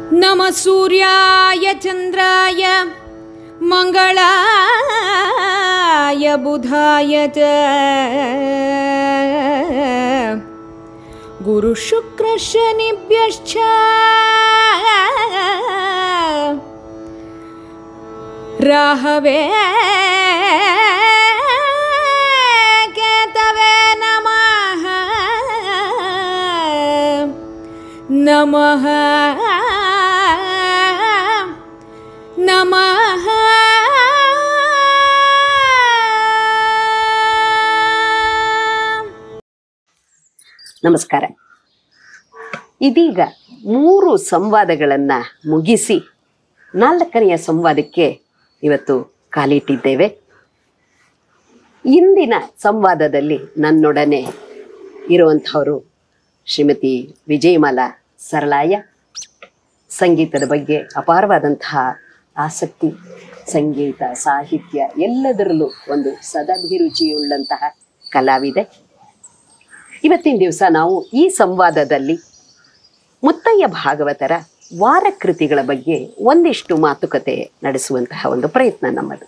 नमः सूर्याय चन्द्राय मङ्गलाय बुधाय च गुरुशुक्रशनिभ्यश्च राहवे केतवे नमः नमः नमः ನಮಸ್ಕಾರ ಇದೀಗ ಮೂರು ಸಂವಾದಗಳನ್ನು ಮುಗಿಸಿ ನಾಲ್ಕನೆಯ ಸಂವಾದಕ್ಕೆ ಇವತ್ತು ಕಾಲಿಟ್ಟಿದ್ದೇವೆ ಇಂದಿನ ಸಂವಾದದಲ್ಲಿ ನನ್ನೊಡನೆ ಇರುವಂಥವರು ಶ್ರೀಮತಿ ವಿಜಯಮಾಲಾ ಸರಳಾಯ ಸಂಗೀತದ ಬಗ್ಗೆ ಅಪಾರವಾದಂತಹ ಆಸಕ್ತಿ ಸಂಗೀತ ಸಾಹಿತ್ಯ ಎಲ್ಲದರಲ್ಲೂ ಒಂದು ಸದಭಿರುಚಿಯುಳ್ಳಂತಹ ಕಲಾವಿದೆ ಇವತ್ತಿನ ದಿವಸ ನಾವು ಈ ಸಂವಾದದಲ್ಲಿ ಮುತ್ತಯ್ಯ ಭಾಗವತರ ವಾರಕೃತಿಗಳ ಬಗ್ಗೆ ಒಂದಿಷ್ಟು ಮಾತುಕತೆ ನಡೆಸುವಂತಹ ಒಂದು ಪ್ರಯತ್ನ ನಮ್ಮದು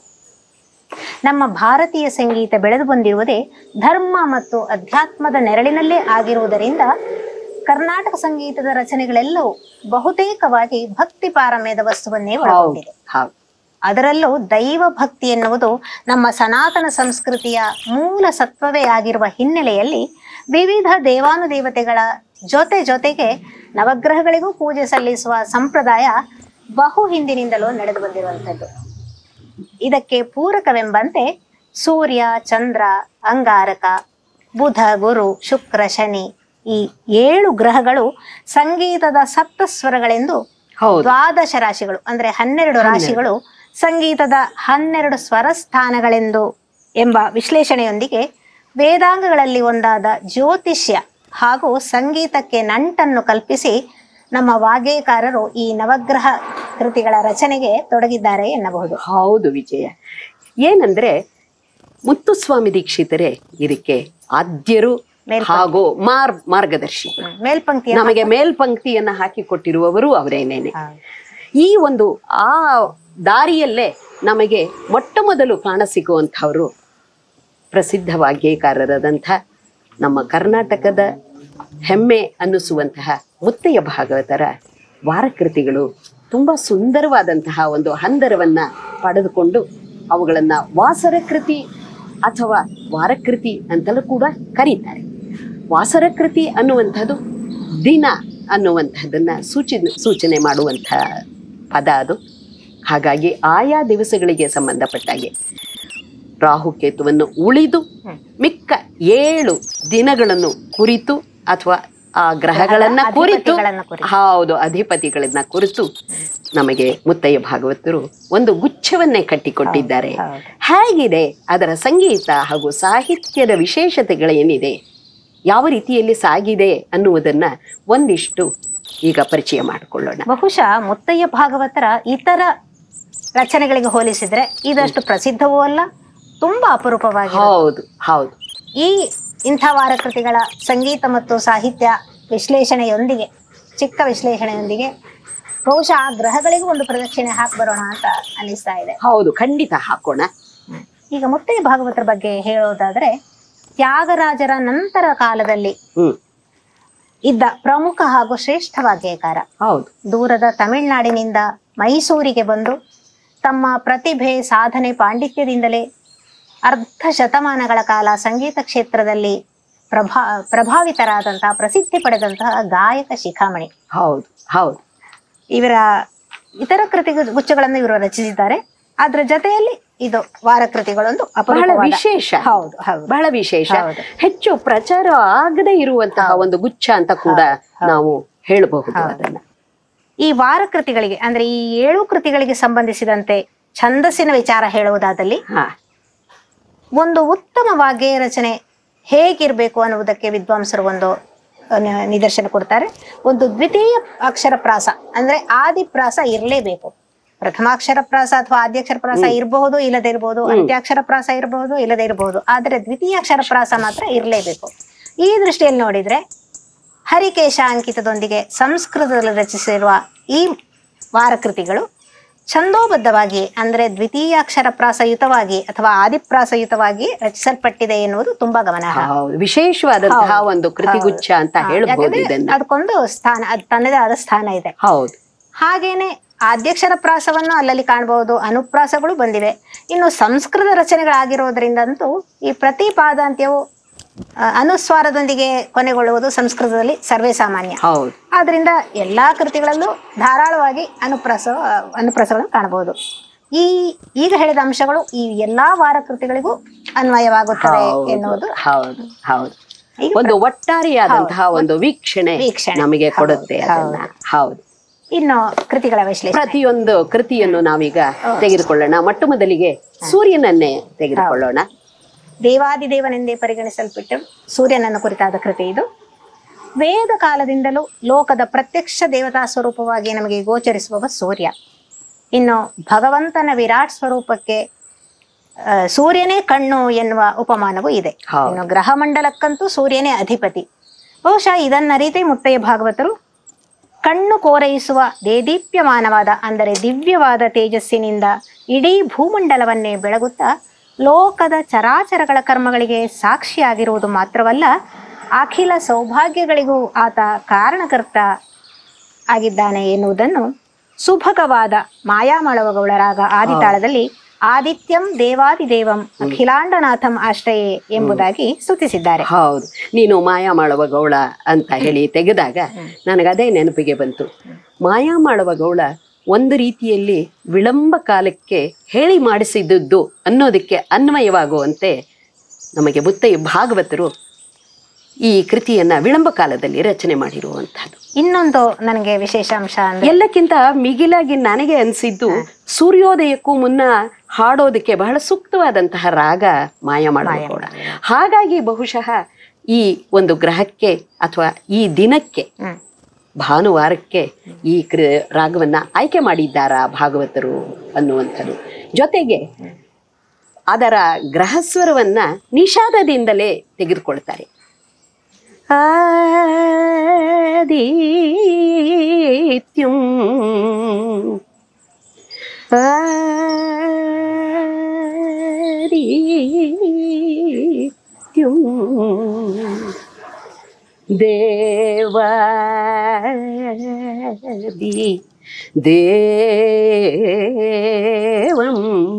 ನಮ್ಮ ಭಾರತೀಯ ಸಂಗೀತ ಬೆಳೆದು ಬಂದಿರುವುದೇ ಧರ್ಮ ಮತ್ತು ಅಧ್ಯಾತ್ಮದ ನೆರಳಿನಲ್ಲೇ ಆಗಿರುವುದರಿಂದ ಕರ್ನಾಟಕ ಸಂಗೀತದ ರಚನೆಗಳೆಲ್ಲವೂ ಬಹುತೇಕವಾಗಿ ಭಕ್ತಿ ಪಾರಮ್ಯದ ವಸ್ತುವನ್ನೇ ಒಳಗೊಂಡಿದೆ ಹೌದು ಅದರಲ್ಲೂ ದೈವ ಭಕ್ತಿ ಎನ್ನುವುದು ನಮ್ಮ ಸನಾತನ ಸಂಸ್ಕೃತಿಯ ಮೂಲ ಸತ್ವವೇ ಆಗಿರುವ ಹಿನ್ನೆಲೆಯಲ್ಲಿ ವಿವಿಧ ದೇವಾನುದೇವತೆಗಳ ಜೊತೆ ಜೊತೆಗೆ ನವಗ್ರಹಗಳಿಗೂ ಪೂಜೆ ಸಲ್ಲಿಸುವ ಸಂಪ್ರದಾಯ ಬಹು ಹಿಂದಿನಿಂದಲೂ ನಡೆದು ಬಂದಿರುವಂಥದ್ದು ಇದಕ್ಕೆ ಪೂರಕವೆಂಬಂತೆ ಸೂರ್ಯ ಚಂದ್ರ ಅಂಗಾರಕ ಬುಧ ಗುರು ಶುಕ್ರ ಶನಿ ಈ ಏಳು ಗ್ರಹಗಳು ಸಂಗೀತದ ಸಪ್ತ ಸ್ವರಗಳೆಂದು ಹೌದು ದ್ವಾದಶ ರಾಶಿಗಳು ಅಂದ್ರೆ ಹನ್ನೆರಡು ರಾಶಿಗಳು ಸಂಗೀತದ ಹನ್ನೆರಡು ಸ್ವರಸ್ಥಾನಗಳೆಂದು ಎಂಬ ವಿಶ್ಲೇಷಣೆಯೊಂದಿಗೆ ವೇದಾಂಗಗಳಲ್ಲಿ ಒಂದಾದ ಜ್ಯೋತಿಷ್ಯ ಹಾಗೂ ಸಂಗೀತಕ್ಕೆ ನಂಟನ್ನು ಕಲ್ಪಿಸಿ ನಮ್ಮ ವಾಗ್ಗೇಯಕಾರರು ಈ ನವಗ್ರಹ ಕೃತಿಗಳ ರಚನೆಗೆ ತೊಡಗಿದ್ದಾರೆ ಎನ್ನಬಹುದು ಹೌದು ವಿಜಯ ಏನಂದ್ರೆ ಮುತ್ತುಸ್ವಾಮಿ ದೀಕ್ಷಿತರೇ ಇದಕ್ಕೆ ಆದ್ಯರು ಮೇಲ್ಪಂಕ್ತಿ. ಹಾಗೂ ಮಾರ್ ಮಾರ್ಗದರ್ಶಿ ಹ್ಮ್. ಮೇಲ್ಪಂಕ್ತಿಯ ನಮಗೆ ಮೇಲ್ಪಂಕ್ತಿಯನ್ನ ಹಾಕಿ ಕೊಟ್ಟಿರುವವರು ಅವರೇನೇನೆ ಹೌದು. ಈ ಒಂದು ಆ ದಾರಿಯಲ್ಲೇ ನಮಗೆ ಮೊಟ್ಟ ಮೊದಲು ಕಾಣಸಿಗುವಂಥವರು ಪ್ರಸಿದ್ಧ ವಾಗ್ಯಕಾರರಾದಂಥ ನಮ್ಮ ಕರ್ನಾಟಕದ ಹೆಮ್ಮೆ ಅನ್ನಿಸುವಂತಹ ಮುತ್ತಯ್ಯ ಭಾಗವತರ ವಾರಕೃತಿಗಳು ತುಂಬ ಸುಂದರವಾದಂತಹ ಒಂದು ಹಂದರವನ್ನ ಪಡೆದುಕೊಂಡು ಅವುಗಳನ್ನು ವಾಸರ ಕೃತಿ ಅಥವಾ ವಾರಕೃತಿ ಅಂತಲೂ ಕೂಡ ಕರೀತಾರೆ ವಾಸರ ಕೃತಿ ಅನ್ನುವಂಥದ್ದು ದಿನ ಅನ್ನುವಂಥದ್ದನ್ನ ಸೂಚನೆ ಸೂಚನೆ ಮಾಡುವಂಥ ಪದ ಅದು ಹಾಗಾಗಿ ಆಯಾ ದಿವಸಗಳಿಗೆ ಸಂಬಂಧಪಟ್ಟಾಗೆ ರಾಹುಕೇತುವನ್ನು ಉಳಿದು ಮಿಕ್ಕ ಏಳು ದಿನಗಳನ್ನು ಕುರಿತು ಅಥವಾ ಆ ಗ್ರಹಗಳನ್ನ ಕುರಿತು ಅಧಿಪತಿಗಳನ್ನ ಕುರಿತು. ಹೌದು ಅಧಿಪತಿಗಳನ್ನ ಕುರಿತು ನಮಗೆ ಮುತ್ತಯ್ಯ ಭಾಗವತರು ಒಂದು ಗುಚ್ಛವನ್ನೇ ಕಟ್ಟಿಕೊಟ್ಟಿದ್ದಾರೆ ಹೌದು. ಹೇಗಿದೆ ಅದರ ಸಂಗೀತ ಹಾಗೂ ಸಾಹಿತ್ಯದ ವಿಶೇಷತೆಗಳೇನಿದೆ ಯಾವ ರೀತಿಯಲ್ಲಿ ಸಾಗಿದೆ ಅನ್ನುವುದನ್ನ ಒಂದಿಷ್ಟು ಈಗ ಪರಿಚಯ ಮಾಡಿಕೊಳ್ಳೋಣ ಬಹುಶಃ ಮುತ್ತಯ್ಯ ಭಾಗವತರ ಇತರ ರಚನೆಗಳಿಗೆ ಹೋಲಿಸಿದ್ರೆ ಇದಷ್ಟು ಪ್ರಸಿದ್ಧವೂ ಅಲ್ಲ ತುಂಬಾ ಅಪರೂಪವಾಗಿ ಹೌದು ಹೌದು ಈ ಇಂಥ ವಾರಕೃತಿಗಳ ಸಂಗೀತ ಮತ್ತು ಸಾಹಿತ್ಯ ವಿಶ್ಲೇಷಣೆಯೊಂದಿಗೆ ಚಿಕ್ಕ ವಿಶ್ಲೇಷಣೆಯೊಂದಿಗೆ ಬಹುಶಃ ಆ ಗ್ರಹಗಳಿಗೂ ಒಂದು ಪ್ರದಕ್ಷಿಣೆ ಹಾಕಿ ಬರೋಣ ಅಂತ ಅನಿಸ್ತಾ ಇದೆ ಹೌದು ಖಂಡಿತ ಹಾಕೋಣ ಈಗ ಮುತ್ತಯ್ಯ ಭಾಗವತರ ಬಗ್ಗೆ ಹೇಳೋದಾದ್ರೆ ತ್ಯಾಗರಾಜರ ನಂತರ ಕಾಲದಲ್ಲಿ ಹ್ಮ್ ಇದ್ದ ಪ್ರಮುಖ ಹಾಗೂ ಶ್ರೇಷ್ಠ ವಾಗ್ಗೇಯಕಾರ ಹೌದು ದೂರದ ತಮಿಳುನಾಡಿನಿಂದ ಮೈಸೂರಿಗೆ ಬಂದು ತಮ್ಮ ಪ್ರತಿಭೆ ಸಾಧನೆ ಪಾಂಡಿತ್ಯದಿಂದಲೇ ಅರ್ಧ ಶತಮಾನಗಳ ಕಾಲ ಸಂಗೀತ ಕ್ಷೇತ್ರದಲ್ಲಿ ಪ್ರಭಾ ಪ್ರಭಾವಿತರಾದಂತಹ ಪ್ರಸಿದ್ಧಿ ಪಡೆದಂತಹ ಗಾಯಕ ಶಿಖಾಮಣಿ ಹೌದು ಹೌದು ಇವರ ಇತರ ಕೃತಿ ಗುಚ್ಛಗಳನ್ನು ಇವರು ರಚಿಸಿದ್ದಾರೆ ಅದರ ಜೊತೆಯಲ್ಲಿ ಇದು ವಾರಕೃತಿಗಳೊಂದು ಬಹಳ ಅಪರೂಪವಾದ- ವಿಶೇಷ ಹೌದು ಹೌದು ಬಹಳ ವಿಶೇಷ ಹೌದು. ಹೆಚ್ಚು ಪ್ರಚಾರ ಆಗದೆ ಇರುವಂತಹ ಒಂದು ಗುಚ್ಛ ಅಂತ ಕೂಡ ನಾವು ಹೇಳಬಹುದು ಅದನ್ನ ಈ ವಾರಕೃತಿಗಳಿಗೆ ಅಂದ್ರೆ ಈ ಏಳು ಕೃತಿಗಳಿಗೆ ಸಂಬಂಧಿಸಿದಂತೆ ಛಂದಸ್ಸಿನ ವಿಚಾರ ಹೇಳುವುದಾದಲ್ಲಿ ಹಾ ಒಂದು ಉತ್ತಮ ವಾಗ್ಗೇಯ ರಚನೆ ಹೇಗಿರಬೇಕು ಅನ್ನುವುದಕ್ಕೆ ವಿದ್ವಾಂಸರು ಒಂದು ಆ, ನ- ನಿದರ್ಶನ ಕೊಡ್ತಾರೆ ಒಂದು ದ್ವಿತೀಯ ಅಕ್ಷರ ಪ್ರಾಸ ಅಂದ್ರೆ ಆದಿಪ್ರಾಸ ಇರಲೇಬೇಕು ಪ್ರಥಮಾಕ್ಷರ ಪ್ರಾಸ ಅಥವಾ ಆದ್ಯಾಕ್ಷರ ಪ್ರಾಸ ಇರಬಹುದು ಇಲ್ಲದೆ ಇರಬಹುದು ಅಂತ್ಯಾಕ್ಷರ ಪ್ರಾಸ ಇರಬಹುದು ಇಲ್ಲದೆ ಇರಬಹುದು ಆದರೆ ದ್ವಿತೀಯ ಅಕ್ಷರ ಪ್ರಾಸ ಮಾತ್ರ ಇರಲೇಬೇಕು ಈ ದೃಷ್ಟಿಯಲ್ಲಿ ನೋಡಿದ್ರೆ ಹರಿಕೇಶ ಅಂಕಿತದೊಂದಿಗೆ ಸಂಸ್ಕೃತದಲ್ಲಿ ರಚಿಸಿರುವ ಈ ವಾರಕೃತಿಗಳು ಛಂದೋಬದ್ಧವಾಗಿ ಅಂದ್ರೆ ದ್ವಿತೀಯಾಕ್ಷರ ಪ್ರಾಸಯುತವಾಗಿ ಅಥವಾ ಆದಿಪ್ರಾಸಯುತವಾಗಿ ರಚಿಸಲ್ಪಟ್ಟಿದೆ ಎನ್ನುವುದು ತುಂಬಾ ಗಮನಾರ್ಹ ಹೌದು ವಿಶೇಷವಾದಂತಹ ಒಂದು ಕೃತಿಗುಚ್ಛ ಅಂತ ಹೇಳ್ಬೋದು ಯಾಕಂದ್ರೆ ಇದನ್ನ ಅದಕ್ಕೊಂದು ಸ್ಥಾನ ಅದು ತನ್ನದೇ ಆದ ಸ್ಥಾನ ಇದೆ ಹೌದು ಹಾಗೇನೆ ಆದ್ಯಕ್ಷರ ಪ್ರಾಸವನ್ನು ಅಲ್ಲಲ್ಲಿ ಕಾಣಬಹುದು ಅನುಪ್ರಾಸಗಳು ಬಂದಿವೆ ಇನ್ನು ಸಂಸ್ಕೃತ ರಚನೆಗಳಾಗಿರೋದ್ರಿಂದಂತೂ ಈ ಪ್ರತಿ ಪಾದಾಂತ್ಯವು ಆ, ಅನುಸ್ವಾರದೊಂದಿಗೆ ಕೊನೆಗೊಳ್ಳುವುದು ಸಂಸ್ಕೃತದಲ್ಲಿ ಸರ್ವೇ ಸಾಮಾನ್ಯ ಹೌದು ಆದ್ರಿಂದ ಎಲ್ಲಾ ಕೃತಿಗಳಲ್ಲೂ ಧಾರಾಳವಾಗಿ ಅನುಪ್ರಾಸ ಅನುಪ್ರಾಸಗಳನ್ನು ಕಾಣಬಹುದು ಈ ಈಗ ಹೇಳಿದ ಅಂಶಗಳು ಈ ಎಲ್ಲಾ ವಾರ ಕೃತಿಗಳಿಗೂ ಅನ್ವಯವಾಗುತ್ತವೆ ಹೌದು ಎನ್ನುವುದು ಹೌದು ಹೌದು ಈಗ ಒಂದು ಒಟ್ಟಾರೆಯಾದಂತಹ ಒಂದು ವೀಕ್ಷಣೆ ವೀಕ್ಷಣೆ. ನಮಗೆ ಕೊಡುತ್ತೆ ಹೌದು, ಅದನ್ನ ಹೌದು ಇನ್ನು ಕೃತಿಗಳ ವಿಶ್ಲೇಷಣೆ ಪ್ರತಿಯೊಂದು ಕೃತಿಯನ್ನು ನಾವೀಗ ತೆಗೆದುಕೊಳ್ಳೋಣ ಮೊಟ್ಟ ಮೊದಲಿಗೆ ಸೂರ್ಯನನ್ನೇ ತೆಗೆದುಕೊಳ್ಳೋಣ ದೇವಾದಿದೇವನೆಂದೇ ಪರಿಗಣಿಸಲ್ಪಟ್ಟು ಸೂರ್ಯನನ್ನು ಕುರಿತಾದ ಕೃತಿ ಇದು ವೇದ ಕಾಲದಿಂದಲೂ ಲೋಕದ ಪ್ರತ್ಯಕ್ಷ ದೇವತಾ ಸ್ವರೂಪವಾಗಿ ನಮಗೆ ಗೋಚರಿಸುವವ ಸೂರ್ಯ ಇನ್ನು ಭಗವಂತನ ವಿರಾಟ್ ಸ್ವರೂಪಕ್ಕೆ ಆ, ಸೂರ್ಯನೇ ಕಣ್ಣು ಎನ್ನುವ ಉಪಮಾನವೂ ಇದೆ ಹೌದು. ಇನ್ನು ಗ್ರಹ ಮಂಡಲಕ್ಕಂತೂ ಸೂರ್ಯನೇ ಅಧಿಪತಿ ಬಹುಶಃ ಇದನ್ನರಿತೇ ಮುತ್ತಯ್ಯ ಭಾಗವತರು ಕಣ್ಣು ಕೋರೈಸುವ ದೇದೀಪ್ಯಮಾನವಾದ ಅಂದರೆ ದಿವ್ಯವಾದ ತೇಜಸ್ಸಿನಿಂದ ಇಡೀ ಭೂಮಂಡಲವನ್ನೇ ಬೆಳಗುತ್ತಾ ಲೋಕದ ಚರಾಚರಗಳ ಕರ್ಮಗಳಿಗೆ ಸಾಕ್ಷಿಯಾಗಿರುವುದು ಮಾತ್ರವಲ್ಲ ಅಖಿಲ ಸೌಭಾಗ್ಯಗಳಿಗೂ ಆತ ಕಾರಣಕರ್ತ ಆಗಿದ್ದಾನೆ ಎನ್ನುವುದನ್ನು ಸುಭಗವಾದ ಮಾಯಾಮಳವಗೌಳ ರಾಗ ಆದಿತಾಳದಲ್ಲಿ ಆದಿತ್ಯಂ ದೇವಾದಿದೇವಂ ಅಖಿಲಾಂಡನಾಥಂ ಆಶ್ರಯೇ ಎಂಬುದಾಗಿ ಸ್ತುತಿಸಿದ್ದಾರೆ ಹೌದು ನೀನು ಮಾಯಾ ಮಾಡುವ ಗೌಳ ಅಂತ ಹೇಳಿ ತೆಗೆದಾಗ ನನಗದೇ ನೆನಪಿಗೆ ಬಂತು ಮಾಯಾ ಮಾಡುವ ಗೌಳ ಒಂದು ರೀತಿಯಲ್ಲಿ ವಿಳಂಬ ಕಾಲಕ್ಕೆ ಹೇಳಿ ಮಾಡಿಸಿದ್ದದ್ದು ಅನ್ನೋದಕ್ಕೆ ಅನ್ವಯವಾಗುವಂತೆ ನಮಗೆ ಮುತ್ತಯ್ಯ ಭಾಗವತರು ಈ ಕೃತಿಯನ್ನ ವಿಳಂಬ ಕಾಲದಲ್ಲಿ ರಚನೆ ಮಾಡಿರುವಂತಹದ್ದು ಇನ್ನೊಂದು ನನಗೆ ವಿಶೇಷ ಅಂಶ ಅಂದ್ರೆ ಎಲ್ಲಕ್ಕಿಂತ ಮಿಗಿಲಾಗಿ ನನಗೆ ಅನಿಸಿದ್ದು ಸೂರ್ಯೋದಯಕ್ಕೂ ಮುನ್ನ ಹಾಡೋದಕ್ಕೆ ಬಹಳ ಸೂಕ್ತವಾದಂತಹ ರಾಗ ಮಾಯ ಮಾಡಬೇಕೋಣ ಹಾಗಾಗಿ ಬಹುಶಃ ಈ ಒಂದು ಗ್ರಹಕ್ಕೆ ಅಥವಾ ಈ ದಿನಕ್ಕೆ ಹ್ಮ್. ಭಾನುವಾರಕ್ಕೆ ಈ ಕೃ ರಾಗವನ್ನ ಆಯ್ಕೆ ಮಾಡಿದ್ದಾರಾ ಭಾಗವತರು ಅನ್ನುವಂಥದ್ದು ಜೊತೆಗೆ ಅದರ ಗ್ರಹಸ್ವರವನ್ನ ನಿಷಾದದಿಂದಲೇ ತೆಗೆದುಕೊಳ್ತಾರೆ ಆದಿತ್ಯಂ ಆದಿತ್ಯಂ ದೇವಾದಿ ದೇವಂ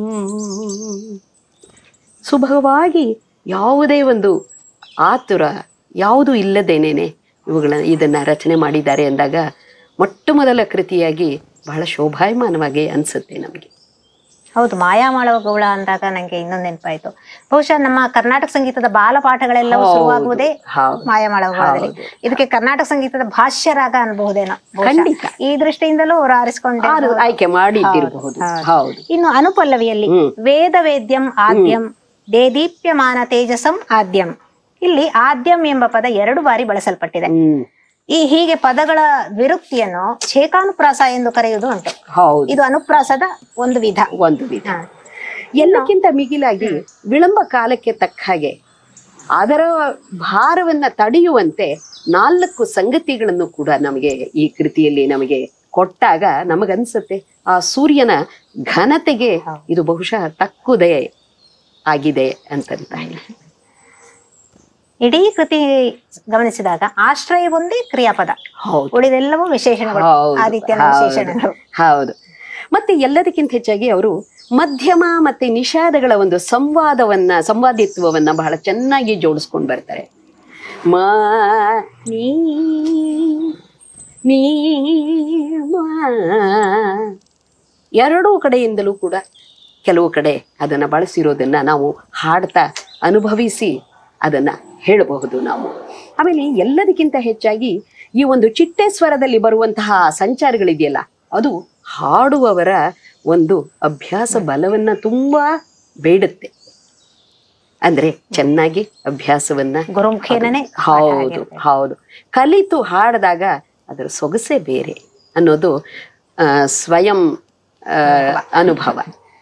ಸುಭಗವಾಗಿ ಯಾವುದೇ ಒಂದು ಆತುರ ಯಾವುದು ಇಲ್ಲದೇನೇನೆ ಇವುಗಳ ಇದನ್ನ ರಚನೆ ಮಾಡಿದ್ದಾರೆ ಅಂದಾಗ ಮೊಟ್ಟ ಮೊದಲ ಕೃತಿಯಾಗಿ ಬಹಳ ಶೋಭಾಯಮಾನವಾಗಿ ಅನ್ಸುತ್ತೆ ನಮಗೆ ಹೌದು ಮಾಯಾಮಾಳವ ಗೌಳ ಅಂದಾಗ ನಂಗೆ ಇನ್ನೊಂದು ನೆನಪಾಯ್ತು ಬಹುಶಃ ನಮ್ಮ ಕರ್ನಾಟಕ ಸಂಗೀತದ ಬಾಲಪಾಠಗಳೆಲ್ಲವೂ ಹೌದು, ಶುರುವಾಗುವುದೇ ಹೌದು. ಮಾಯಾಮಾಳವ ಗೌಳದಲ್ಲಿ ಹೌದು. ಇದಕ್ಕೆ ಕರ್ನಾಟಕ ಸಂಗೀತದ ಭಾಷ್ಯ ರಾಗ ಅನ್ಬಹುದೇನೋ ಬಹುಶಃ. ಖಂಡಿತ. ಈ ದೃಷ್ಟಿಯಿಂದಲೂ ಅವರು ಆರಿಸಿಕೊಂಡೆ ಆರು ಆಯ್ಕೆ ಮಾಡಿದ್ದಿರಬಹುದು ಹೌದು ಇನ್ನು ಅನುಪಲ್ಲವಿಯಲ್ಲಿ ಹ್ಮ್. ವೇದ ವೇದ್ಯಂ ಆದ್ಯಂ ದೇದೀಪ್ಯಮಾನ ತೇಜಸಂ ಆದ್ಯಂ ಇಲ್ಲಿ ಆದ್ಯಂ ಎಂಬ ಪದ ಎರಡು ಬಾರಿ ಬಳಸಲ್ಪಟ್ಟಿದೆ ಹ್ಮ್ ಈ ಹೀಗೆ ಪದಗಳ ವಿರುಕ್ತಿಯನ್ನು ಛೇಕಾನುಪ್ರಾಸ ಎಂದು ಕರೆಯುವುದು ಉಂಟು ಹೌದು ಇದು ಅನುಪ್ರಾಸದ ಒಂದು ವಿಧ ಒಂದು ವಿಧ ಹ. ಎಲ್ಲಕ್ಕಿಂತ ಮಿಗಿಲಾಗಿ ವಿಳಂಬ ಕಾಲಕ್ಕೆ ತಕ್ಕ ಹಾಗೆ ಅದರ ಭಾರವನ್ನ ತಡೆಯುವಂತೆ ನಾಲ್ಕು ಸಂಗತಿಗಳನ್ನು ಕೂಡ ನಮಗೆ ಈ ಕೃತಿಯಲ್ಲಿ ನಮಗೆ ಕೊಟ್ಟಾಗ ನಮಗನ್ಸುತ್ತೆ ಆ ಸೂರ್ಯನ ಘನತೆಗೆ ಇದು ಬಹುಶಃ ತಕ್ಕುದೇ ಆಗಿದೆ ಅಂತಂತ ಹೇಳಿ ಇಡೀ ಕೃತಿ ಗಮನಿಸಿದಾಗ ಆಶ್ರಯ ಒಂದೇ ಕ್ರಿಯಾಪದ ಹೌದು ಉಳಿದೆಲ್ಲವೂ ವಿಶೇಷಣಗಳು ಹೌದು, ಆದಿತ್ಯನ ಹೌದು, ವಿಶೇಷಣಗಳು ಹೌದು ಮತ್ತೆ ಎಲ್ಲದಕ್ಕಿಂತ ಹೆಚ್ಚಾಗಿ ಅವರು ಮಧ್ಯಮ ಮತ್ತೆ ನಿಷಾದಗಳ ಒಂದು ಸಂವಾದವನ್ನ ಸಂವಾದಿತ್ವವನ್ನ ಬಹಳ ಚೆನ್ನಾಗಿ ಜೋಡಿಸ್ಕೊಂಡು ಬರ್ತಾರೆ ಮಾ ನೀ ನೀ ಮಾ. ಎರಡೂ ಕಡೆಯಿಂದಲೂ ಕೂಡ ಕೆಲವು ಕಡೆ ಅದನ್ನ ಬಳಸಿರೋದನ್ನ ನಾವು ಹಾಡ್ತಾ ಅನುಭವಿಸಿ ಅದನ್ನ ಹೇಳಬಹುದು ನಾವು ಆಮೇಲೆ ಎಲ್ಲದಕ್ಕಿಂತ ಹೆಚ್ಚಾಗಿ ಈ ಒಂದು ಚಿಟ್ಟೆ ಸ್ವರದಲ್ಲಿ ಬರುವಂತಹ ಸಂಚಾರಗಳಿದೆಯಲ್ಲ ಅದು ಹಾಡುವವರ ಒಂದು ಅಭ್ಯಾಸ ಬಲವನ್ನ ತುಂಬಾ ಬೇಡುತ್ತೆ ಅಂದ್ರೆ ಚೆನ್ನಾಗಿ ಅಭ್ಯಾಸವನ್ನ ಗುರುಮುಖೇನನೇ ಹೌದು ಹೌದು ಕಲಿತು ಹಾಡಿದಾಗ ಅದರ ಸೊಗಸೇ ಬೇರೆ ಅನ್ನೋದು ಆ, ಸ್ವಯಂ ಆ, ಅನುಭವ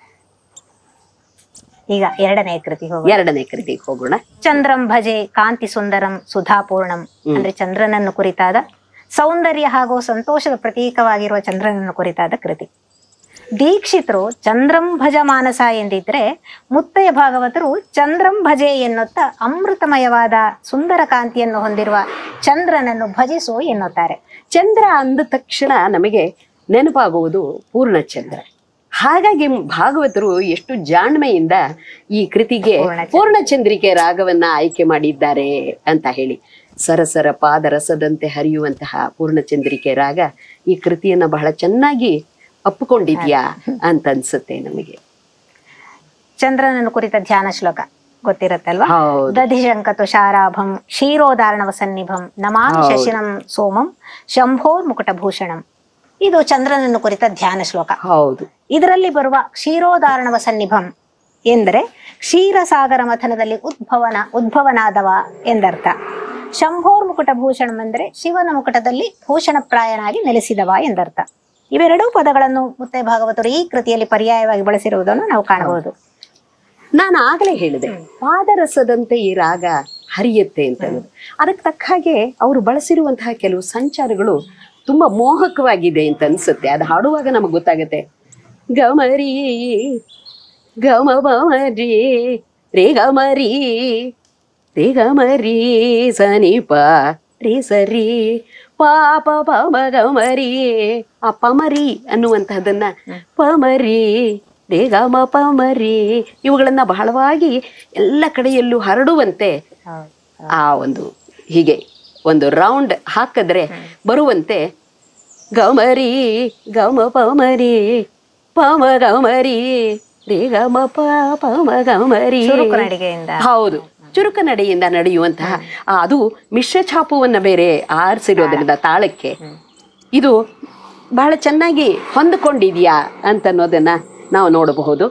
ಈಗ ಎರಡನೇ ಕೃತಿ ಹೋಗ ಎರಡನೇ ಕೃತಿಗೆ ಹೋಗೋಣ ಚಂದ್ರಂ ಭಜೆ ಕಾಂತಿ ಸುಂದರಂ ಸುಧಾಪೂರ್ಣಂ ಅಂದ್ರೆ ಚಂದ್ರನನ್ನು ಕುರಿತಾದ ಸೌಂದರ್ಯ ಹಾಗೂ ಸಂತೋಷದ ಪ್ರತೀಕವಾಗಿರುವ ಚಂದ್ರನನ್ನು ಕುರಿತಾದ ಕೃತಿ ದೀಕ್ಷಿತರು ಚಂದ್ರಂ ಭಜ ಮಾನಸ ಎಂದಿದ್ರೆ ಮುತ್ತಯ್ಯ ಭಾಗವತರು ಚಂದ್ರಂ ಭಜೆ ಎನ್ನುತ್ತಾ ಅಮೃತಮಯವಾದ ಸುಂದರ ಕಾಂತಿಯನ್ನು ಹೊಂದಿರುವ ಚಂದ್ರನನ್ನು ಭಜಿಸು ಎನ್ನುತ್ತಾರೆ ಚಂದ್ರ ಅಂದ ತಕ್ಷಣ ನಮಗೆ ನೆನಪಾಗುವುದು ಪೂರ್ಣಚಂದ್ರ ಹಾಗಾಗಿ ಭಾಗವತರು ಎಷ್ಟು ಜಾಣ್ಮೆಯಿಂದ ಈ ಕೃತಿಗೆ ಪೂರ್ಣಚಂದ್ರ. ಪೂರ್ಣಚಂದ್ರಿಕೆ ರಾಗವನ್ನ ಆಯ್ಕೆ ಮಾಡಿದ್ದಾರೆ ಅಂತ ಹೇಳಿ ಸರಸರ ಪಾದರಸದಂತೆ ಹರಿಯುವಂತಹ ಪೂರ್ಣಚಂದ್ರಿಕೆ ರಾಗ ಈ ಕೃತಿಯನ್ನ ಬಹಳ ಚೆನ್ನಾಗಿ ಅಪ್ಪಿಕೊಂಡಿದ್ಯಾ ಅಂತ ಅನ್ಸುತ್ತೆ ನಮಗೆ ಚಂದ್ರನನ್ನು ಕುರಿತ ಧ್ಯಾನ ಶ್ಲೋಕ ಗೊತ್ತಿರತ್ತಲ್ವಾ ಹೌದು ದಧಿಶಂಕ ತುಷಾರಾಭಂ ಕ್ಷೀರೋದಾರಣವ ಸನ್ನಿಭಂ ನಮಾಮಿ ಹೌದು. ಶಶಿನಂ ಸೋಮಂ ಶಂಭೋರ್ ಮುಕುಟಭೂಷಣಂ ಇದು ಚಂದ್ರನನ್ನು ಕುರಿತ ಧ್ಯಾನ ಶ್ಲೋಕ ಹೌದು ಇದರಲ್ಲಿ ಬರುವ ಕ್ಷೀರೋದಾರಣವ ಸನ್ನಿಭಂ ಎಂದರೆ ಕ್ಷೀರಸಾಗರ ಮಥನದಲ್ಲಿ ಉದ್ಭವನ ಉದ್ಭವನಾದವ ಎಂದರ್ಥ ಶಂಭೋರ್ ಮುಕುಟಭೂಷಣಂ ಎಂದರೆ ಶಿವನ ಮುಕುಟದಲ್ಲಿ ಭೂಷಣಪ್ರಾಯನಾಗಿ ನೆಲೆಸಿದವ ಎಂದರ್ಥ ಇವೆರಡೂ ಪದಗಳನ್ನು ಮುತ್ತೆ ಭಾಗವತರು ಈ ಕೃತಿಯಲ್ಲಿ ಪರ್ಯಾಯವಾಗಿ ಬಳಸಿರುವುದನ್ನು ನಾವು ಕಾಣಬಹುದು ನಾನು ಆಗಲೇ ಹೇಳಿದೆ ಪಾದರಸದಂತೆ ಈ ರಾಗ ಹರಿಯುತ್ತೆ ಅಂತ ಅನ್ನೋದು. ಅದಕ್ಕೆ ತಕ್ಕ ಹಾಗೆ ಅವರು ಬಳಸಿರುವಂತಹ ಕೆಲವು ಸಂಚಾರಗಳು ತುಂಬಾ ಮೋಹಕವಾಗಿದೆ ಅಂತ ಅನ್ಸುತ್ತೆ ಅದು ಹಾಡುವಾಗ ನಮಗೆ ಗೊತ್ತಾಗತ್ತೆ ಗಮರಿ ಗಮ ಬಮರಿ ರೇ ಗಮರಿ ರೇ ಗಮರಿ ಸನಿಪ ರೇ ಸರಿ ಪಾಪ ಪಮ ಗಮರಿ ಆ ಪಮರಿ ಅನ್ನುವಂತಹದನ್ನ ಪಮರಿ ರೇ ಗಮ ಪಮರಿ ಇವುಗಳನ್ನ ಬಹಳವಾಗಿ ಎಲ್ಲ ಕಡೆಯಲ್ಲೂ ಹರಡುವಂತೆ ಆ ಒಂದು ಹೀಗೆ ಒಂದು ರೌಂಡ್ ಹಾಕಿದ್ರೆ ಬರುವಂತೆ ಗಮರಿ ಗಮ ಪಮರಿ ಪಮ ಗಮರಿ ರೇ ಗಮ ಪ ಪಮ ಗಮರಿ ಚುರುಕು ನಡಿಗೆಯಿಂದ ಹೌದು ಚುರುಕ ನಡೆಯಿಂದ ನಡೆಯುವಂತಹ ಆ, ಅದು ಮಿಶ್ರ ಛಾಪುವನ್ನ ಬೇರೆ ಆರಿಸಿರೋದ್ರಿಂದ ತಾಳಕ್ಕೆ ಇದು ಬಹಳ ಚೆನ್ನಾಗಿ ಹೊಂದಿಕೊಂಡಿದ್ಯಾ ಅಂತ ಅನ್ನೋದನ್ನ ನಾವು ನೋಡಬಹುದು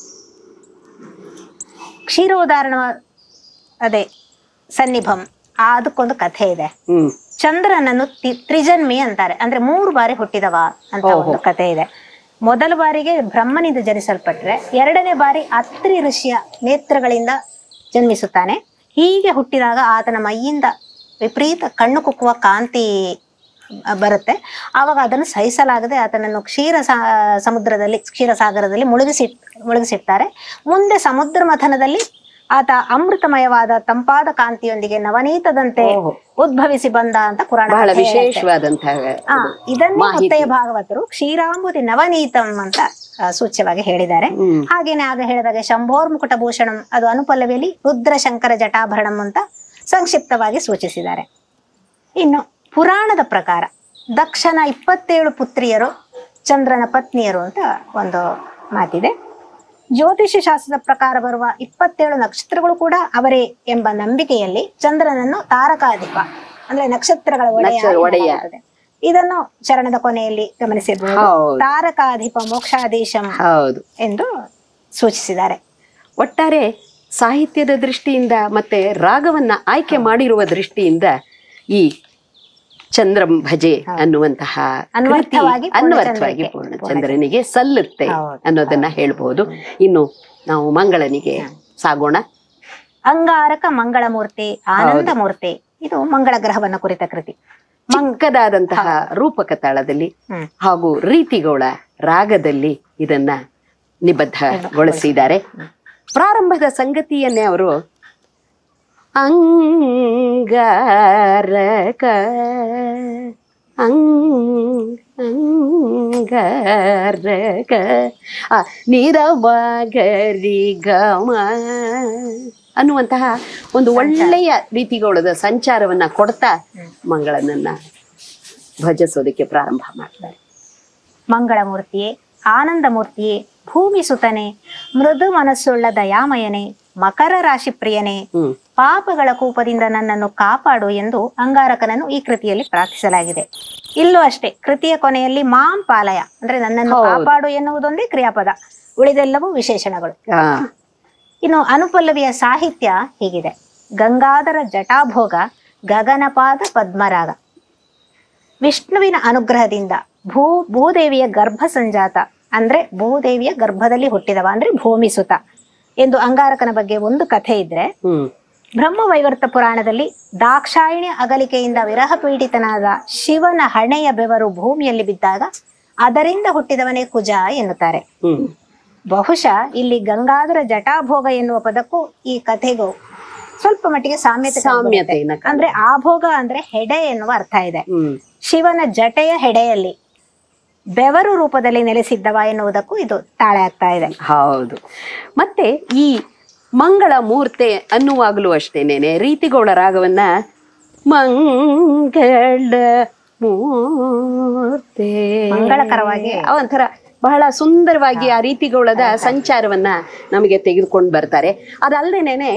ಕ್ಷೀರೋದಾಹರಣ ಅದೇ ಸನ್ನಿಭಂ ಆ ಅದಕ್ಕೊಂದು ಕಥೆ ಇದೆ ಹ್ಮ್ ಚಂದ್ರನನ್ನು ತಿ- ತ್ರಿಜನ್ಮಿ ಅಂತಾರೆ ಅಂದ್ರೆ ಮೂರು ಬಾರಿ ಹುಟ್ಟಿದವ ಅಂತ ಒಂದು ಕಥೆ ಇದೆ ಮೊದಲ ಬಾರಿಗೆ ಬ್ರಹ್ಮನಿಂದ ಜನಿಸಲ್ಪಟ್ರೆ ಎರಡನೇ ಬಾರಿ ಅತ್ರಿ ಋಷಿಯ ನೇತ್ರಗಳಿಂದ ಜನ್ಮಿಸುತ್ತಾನೆ ಹೀಗೆ ಹುಟ್ಟಿದಾಗ ಆತನ ಮೈಯಿಂದ ವಿಪರೀತ ಕಣ್ಣು ಕುಕ್ಕುವ ಕಾಂತಿ ಅ, ಬರುತ್ತೆ ಆವಾಗ ಅದನ್ನು ಸಹಿಸಲಾಗದೆ ಆತನನ್ನು ಕ್ಷೀರ ಸಾ- ಸಮುದ್ರದಲ್ಲಿ ಕ್ಷೀರಸಾಗರದಲ್ಲಿ ಮುಳುಗಿಸಿಟ್ ಮುಳುಗಿಸಿಡ್ತಾರೆ ಮುಂದೆ ಸಮುದ್ರ ಮಥನದಲ್ಲಿ ಆತ ಅಮೃತಮಯವಾದ ತಂಪಾದ ಕಾಂತಿಯೊಂದಿಗೆ ನವನೀತದಂತೆ ಓಹೋ. ಉದ್ಭವಿಸಿ ಬಂದ ಅಂತ ಪುರಾಣ ಬಹಳ ಕಥೆ ಹೇಳುತ್ತೆ. ವಿಶೇಷವಾದಂತಹ ಆ, ಇದನ್ನೇ ಮಾಹಿತಿ. ಮುತ್ತಯ್ಯ ಭಾಗವತರು ಕ್ಷೀರಾಂಬುದಿ ನವನೀತಂ ಅಂತ ಆ, ಸೂಚ್ಯವಾಗಿ ಹೇಳಿದ್ದಾರೆ ಹ್ಮ್. ಹಾಗೇನೆ ಆಗ ಹೇಳಿದಾಗ ಶಂಭೋರ್ ಮುಕುಟ ಭೂಷಣಂ ಅದು ಅನುಪಲ್ಲವಿಯಲ್ಲಿ ರುದ್ರ ಶಂಕರ ಜಟಾಭರಣಂ ಅಂತ ಸಂಕ್ಷಿಪ್ತವಾಗಿ ಸೂಚಿಸಿದ್ದಾರೆ ಇನ್ನು ಪುರಾಣದ ಪ್ರಕಾರ ದಕ್ಷನ ಇಪ್ಪತ್ತೇಳು ಪುತ್ರಿಯರು ಚಂದ್ರನ ಪತ್ನಿಯರು ಅಂತ ಒಂದು ಮಾತಿದೆ ಜ್ಯೋತಿಷ್ಯ ಶಾಸ್ತ್ರದ ಪ್ರಕಾರ ಬರುವ ಇಪ್ಪತ್ತೇಳು ನಕ್ಷತ್ರಗಳು ಕೂಡ ಅವರೇ ಎಂಬ ನಂಬಿಕೆಯಲ್ಲಿ ಚಂದ್ರನನ್ನು ತಾರಕಾಧಿಪ ಅಂದ್ರೆ ನಕ್ಷತ್ರಗಳ ಒಡೆಯ ನಕ್ಷತ್ರ ಒಡೆಯ. ಎನ್ನಲಾಗುತ್ತದೆ. ಇದನ್ನು ಚರಣದ ಕೊನೆಯಲ್ಲಿ ಗಮನಿಸಿರ್ಬೋದು ಹೌದು. ತಾರಕಾಧಿಪ ಮೋಕ್ಷಾಧೀಶಂ ಹೌದು ಎಂದು ಸೂಚಿಸಿದ್ದಾರೆ ಒಟ್ಟಾರೆ ಸಾಹಿತ್ಯದ ದೃಷ್ಟಿಯಿಂದ ಮತ್ತೆ ರಾಗವನ್ನ ಆಯ್ಕೆ ಮಾಡಿರುವ ದೃಷ್ಟಿಯಿಂದ ಈ ಚಂದ್ರಂ ಭಜೆ ಅನ್ನುವಂತಹ ಕೃತಿ ಅನ್ವರ್ಥವಾಗಿ ಅನ್ವರ್ಥವಾಗಿ ಪೂರ್ಣಚಂದ್ರನಿಗೆ. ಪೂರ್ಣಚಂದ್ರನಿಗೆ ಸಲ್ಲುತ್ತೆ ಹೌದು. ಅನ್ನೋದನ್ನ ಹೇಳ್ಬಹುದು ಇನ್ನು ನಾವು ಮಂಗಳನಿಗೆ ಸಾಗೋಣ ಅಂಗಾರಕ ಮಂಗಳಮೂರ್ತಿ ಆನಂದ ಮೂರ್ತಿ ಇದು ಮಂಗಳ ಗ್ರಹವನ್ನ ಕುರಿತ ಕೃತಿ ಚಿಕ್ಕದಾದಂತಹ ರೂಪಕ ತಾಳದಲ್ಲಿ ಹ್ಮ್. ಹಾಗೂ ರೀತಿಗೋಳ ರಾಗದಲ್ಲಿ ಇದನ್ನ ನಿಬದ್ಧಗೊಳಿಸಿದ್ದಾರೆ ಪ್ರಾರಂಭದ ಸಂಗತಿಯನ್ನೇ ಅವರು ಅಂಗಾರಕ ಅಂಗ್ ಅಂಗಾರಕ ಆ, ನಿರವಗರಿ ಗಮ ಅನ್ನುವಂತಹ ಒಂದು ಒಳ್ಳೆಯ ರೀತಿಗೋಳದ ಸಂಚಾರವನ್ನ ಕೊಡ್ತಾ ಮಂಗಳನನ್ನ ಭಜಿಸೋದಕ್ಕೆ ಪ್ರಾರಂಭ ಮಾಡ್ತಾರೆ ಮಂಗಳ ಮೂರ್ತಿಯೇ ಆನಂದ ಮೂರ್ತಿಯೇ ಭೂಮಿ ಸುತನೆ ಮೃದು ಮನಸ್ಸುಳ್ಳ ದಯಾಮಯನೇ ಮಕರ ರಾಶಿ ಪ್ರಿಯನೇ ಹ್ಮ್ ಪಾಪಗಳ ಕೂಪದಿಂದ ನನ್ನನ್ನು ಕಾಪಾಡು ಎಂದು ಅಂಗಾರಕನನ್ನು ಈ ಕೃತಿಯಲ್ಲಿ ಪ್ರಾರ್ಥಿಸಲಾಗಿದೆ ಇಲ್ಲೂ ಅಷ್ಟೇ ಕೃತಿಯ ಕೊನೆಯಲ್ಲಿ ಮಾಂ ಪಾಲಯ ಅಂದ್ರೆ ನನ್ನನ್ನು ಹೌದು. ಕಾಪಾಡು ಎನ್ನುವುದೊಂದೇ ಕ್ರಿಯಾಪದ ಉಳಿದೆಲ್ಲವೂ ವಿಶೇಷಣಗಳು ಆ, ಇನ್ನು ಅನುಪಲ್ಲವಿಯ ಸಾಹಿತ್ಯ ಹೀಗಿದೆ ಗಂಗಾಧರ ಜಟಾಭೋಗ ಗಗನಪಾದ ಪದ್ಮರಾಗ ವಿಷ್ಣುವಿನ ಅನುಗ್ರಹದಿಂದ ಭೂ ಭೂದೇವಿಯ ಗರ್ಭ ಸಂಜಾತ ಅಂದ್ರೆ ಭೂದೇವಿಯ ಗರ್ಭದಲ್ಲಿ ಹುಟ್ಟಿದವ ಅಂದ್ರೆ ಭೂಮಿ ಸುತ ಎಂದು ಅಂಗಾರಕನ ಬಗ್ಗೆ ಒಂದು ಕಥೆ ಇದ್ರೆ ಹ್ಮ್ ಬ್ರಹ್ಮವೈವರ್ತ ಪುರಾಣದಲ್ಲಿ ದಾಕ್ಷಾಯಿಣ್ಯ ಅಗಲಿಕೆಯಿಂದ ವಿರಹ ಪೀಡಿತನಾದ ಶಿವನ ಹಣೆಯ ಬೆವರು ಭೂಮಿಯಲ್ಲಿ ಬಿದ್ದಾಗ ಅದರಿಂದ ಹುಟ್ಟಿದವನೇ ಕುಜ ಎನ್ನುತ್ತಾರೆ ಹ್ಮ್ ಬಹುಶಃ ಇಲ್ಲಿ ಗಂಗಾಧರ ಜಟಾಭೋಗ ಎನ್ನುವ ಪದಕ್ಕೂ ಈ ಕಥೆಗೂ ಸ್ವಲ್ಪ ಮಟ್ಟಿಗೆ ಸಾಮ್ಯತೆ ಕಂಡುಬರುತ್ತೆ. ಸಾಮ್ಯತೆಯನ್ನ ಕಾಣ್- ಅಂದ್ರೆ ಆಭೋಗ ಅಂದ್ರೆ ಹೆಡೆ ಎನ್ನುವ ಅರ್ಥ ಇದೆ ಹ್ಮ್ ಶಿವನ ಜಟೆಯ ಹೆಡೆಯಲ್ಲಿ ಬೆವರು ರೂಪದಲ್ಲಿ ನೆಲೆಸಿದ್ದವ ಎನ್ನುವುದಕ್ಕೂ ಇದು ತಾಳೆ ಆಗ್ತಾ ಇದೆ ಹೌದು ಮತ್ತೆ ಈ ಮಂಗಳ ಮೂರ್ತೆ ಅನ್ನುವಾಗಲೂ ಅಷ್ಟೇನೇನೆ ರೀತಿಗೌಳ ರಾಗವನ್ನ ಮಂಗಳ ಮೂರ್ತೆ ಮಂಗಳಕರವಾಗಿ. ಆ ಒಂಥರ ಬಹಳ ಸುಂದರವಾಗಿ ಆ ರೀತಿಗೌಳದ ಸಂಚಾರವನ್ನ ನಮಗೆ ತೆಗೆದುಕೊಂಡು ಬರ್ತಾರೆ ಅದಲ್ಲದೇನೆ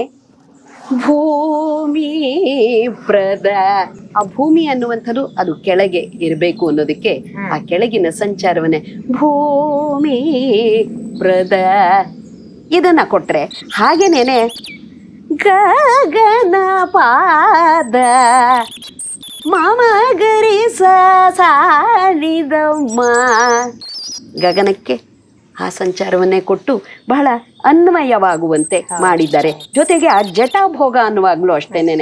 ಭೂಮಿ ಪ್ರದ ಆ ಭೂಮಿ ಅನ್ನುವಂಥದ್ದು ಅದು ಕೆಳಗೆ ಇರಬೇಕು ಅನ್ನೋದಕ್ಕೆ ಆ ಕೆಳಗಿನ ಸಂಚಾರವನ್ನೇ ಭೂಮಿ ಪ್ರದ ಇದನ್ನ ಕೊಟ್ರೆ ಹಾಗೇನೇನೆ ಗಗನ ಪಾದ ಮಾಮ ಗರಿ ಸಾಡಿದಮ್ಮ ಗಗನಕ್ಕೆ ಆ ಸಂಚಾರವನ್ನೇ ಕೊಟ್ಟು ಬಹಳ ಅನ್ವಯವಾಗುವಂತೆ ಮಾಡಿದ್ದಾರೆ ಜೊತೆಗೆ ಆ ಜಟಾಭೋಗ ಅನ್ನುವಾಗ್ಲೂ ಅಷ್ಟೇನೇನೆ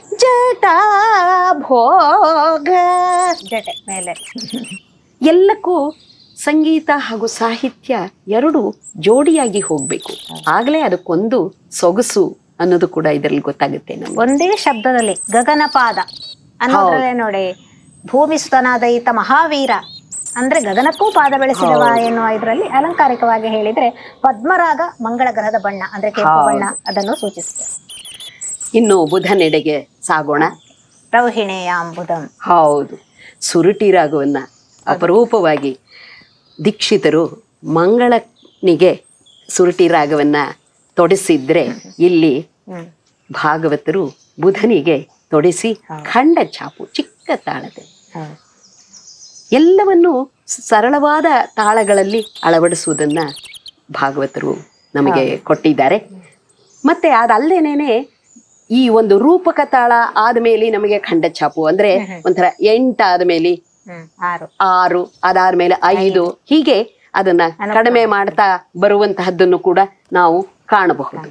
ಜಟಾಭೋಗ ಜಟೆ ಮೇಲೆ ಎಲ್ಲಕ್ಕೂ ಸಂಗೀತ ಹಾಗೂ ಸಾಹಿತ್ಯ ಎರಡು ಜೋಡಿಯಾಗಿ ಹೋಗ್ಬೇಕು ಆಗ್ಲೇ ಅದಕ್ಕೊಂದು ಸೊಗಸು ಅನ್ನೋದು ಕೂಡ ಇದರಲ್ಲಿ ಗೊತ್ತಾಗುತ್ತೆ ನಮ್ಗೆ ಒಂದೇ ಶಬ್ದದಲ್ಲಿ ಗಗನಪಾದ ಅನ್ನೋದ್ರಲ್ಲೇ ನೋಡಿ ಭೂಮಿ ಸುತನಾದ ಈತ ಮಹಾವೀರ ಅಂದ್ರೆ ಗಗನಕ್ಕೂ ಪಾದ ಬೆಳೆಸಿದವ ಎನ್ನುವ ಇದರಲ್ಲಿ ಅಲಂಕಾರಿಕವಾಗಿ ಹೇಳಿದ್ರೆ ಪದ್ಮರಾಗ ಮಂಗಳ ಗ್ರಹದ ಬಣ್ಣ ಅಂದ್ರೆ ಕೆಂಪು ಬಣ್ಣ ಅದನ್ನು ಸೂಚಿಸುತ್ತೆ ಇನ್ನು ಬುಧನೆಡೆಗೆ ಸಾಗೋಣ ರೌಹಿಣೆಯ ಅಂಬುದಂ ಹೌದು ಸುರುಟಿ ರಾಗವನ್ನ ಅಪರೂಪವಾಗಿ ದೀಕ್ಷಿತರು ಮಂಗಳನಿಗೆ ಸುರುಟಿ ರಾಗವನ್ನ ತೊಡಿಸಿದ್ರೆ ಇಲ್ಲಿ ಹ್ಮ್ ಭಾಗವತರು ಬುಧನಿಗೆ ತೊಡಿಸಿ ಖಂಡ ಛಾಪು ಚಿಕ್ಕ ತಾಳದೆ ಹೌದು. ಎಲ್ಲವನ್ನು ಸರಳವಾದ ತಾಳಗಳಲ್ಲಿ ಅಳವಡಿಸುವುದನ್ನ ಭಾಗವತರು ನಮಗೆ ಕೊಟ್ಟಿದ್ದಾರೆ ಮತ್ತೆ ಅದಲ್ಲದೇನೆ ಈ ಒಂದು ರೂಪಕ ತಾಳ ಆದ್ಮೇಲೆ ನಮಗೆ ಖಂಡ ಛಾಪು ಅಂದ್ರೆ ಒಂಥರ ಎಂಟಾದ ಮೇಲೆ ಹ್ಮ್ ಆರು ಆರು ಅದಾದ್ಮೇಲೆ ಐದು ಹೀಗೆ ಅದನ್ನ ಕಡಿಮೆ ಮಾಡ್ತಾ ಬರುವಂತಹದ್ದನ್ನು ಕೂಡ ನಾವು ಕಾಣಬಹುದು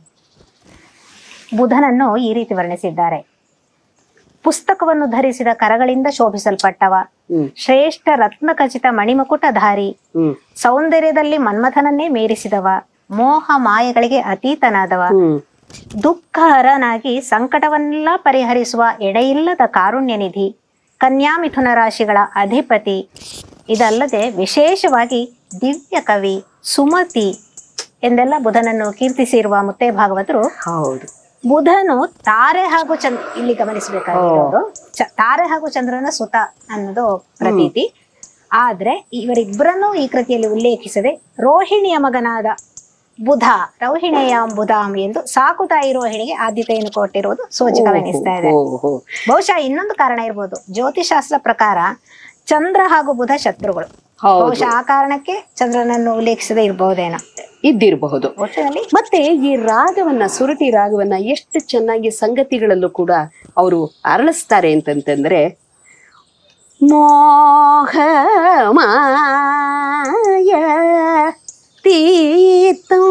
ಬುಧನನ್ನು ಈ ರೀತಿ ವರ್ಣಿಸಿದ್ದಾರೆ ಪುಸ್ತಕವನ್ನು ಧರಿಸಿದ ಕರಗಳಿಂದ ಶೋಭಿಸಲ್ಪಟ್ಟವ ಹ್ಮ್ ಶ್ರೇಷ್ಠ ರತ್ನಖಚಿತ ಮಣಿಮಕುಟಧಾರಿ ಹ್ಮ್ ಸೌಂದರ್ಯದಲ್ಲಿ ಮನ್ಮಥನನ್ನೇ ಮೀರಿಸಿದವ ಮೋಹ ಮಾಯೆಗಳಿಗೆ ಅತೀತನಾದವ ಹ್ಮ್ ದುಃಖಹರನಾಗಿ ಸಂಕಟವನ್ನೆಲ್ಲ ಪರಿಹರಿಸುವ ಎಡೆಯಿಲ್ಲದ ಕಾರುಣ್ಯ ನಿಧಿ ಕನ್ಯಾ ಮಿಥುನ ರಾಶಿಗಳ ಅಧಿಪತಿ ಇದಲ್ಲದೆ ವಿಶೇಷವಾಗಿ ದಿವ್ಯ ಕವಿ ಸುಮತಿ ಎಂದೆಲ್ಲ ಬುಧನನ್ನು ಕೀರ್ತಿಸಿರುವ ಮುತ್ತೇ ಭಾಗವತರು ಹೌದು ಬುಧನು ತಾರೆ ಹಾಗೂ ಚಂದ್ರ ಇಲ್ಲಿ ಗಮನಿಸಬೇಕಾಗಿರೋದು ಚ- ತಾರೆ ಹಾಗೂ ಚಂದ್ರನ ಸುತ ಅನ್ನೋದು ಪ್ರತೀತಿ ಆದ್ರೆ ಇವರಿಬ್ಬರನ್ನು ಈ ಕೃತಿಯಲ್ಲಿ ಉಲ್ಲೇಖಿಸದೆ ರೋಹಿಣಿಯ ಮಗನಾದ ಬುಧ ರೋಹಿಣಿಯ ಬುಧಾಂ ಎಂದು ಸಾಕು ತಾಯಿ ರೋಹಿಣಿಗೆ ಆದ್ಯತೆಯನ್ನು ಕೊಟ್ಟಿರುವುದು ಸೂಚಕವೆನಿಸ್ತಾ ಇದೆ ಓಹೋ ಬಹುಶಃ ಇನ್ನೊಂದು ಕಾರಣ ಇರ್ಬೋದು ಜ್ಯೋತಿಷಾಸ್ತ್ರ ಪ್ರಕಾರ ಚಂದ್ರ ಹಾಗೂ ಬುಧ ಶತ್ರುಗಳು ಹೌದು ಬಹುಶಃ ಆ ಕಾರಣಕ್ಕೆ ಚಂದ್ರನನ್ನು ಉಲ್ಲೇಖಿಸದೆ ಇರಬಹುದೇನೋ ಇದ್ದಿರಬಹುದು ಒಟ್ಟಿನಲ್ಲಿ ಮತ್ತೆ ಈ ರಾಗವನ್ನ ಸುರಟಿ ರಾಗವನ್ನ ಎಷ್ಟು ಚೆನ್ನಾಗಿ ಸಂಗತಿಗಳಲ್ಲೂ ಕೂಡ ಅವರು ಅರಳಿಸ್ತಾರೆ ಅಂತಂತಂದ್ರೆ ಮೋಹ ಮಾಯ ತೀತಂ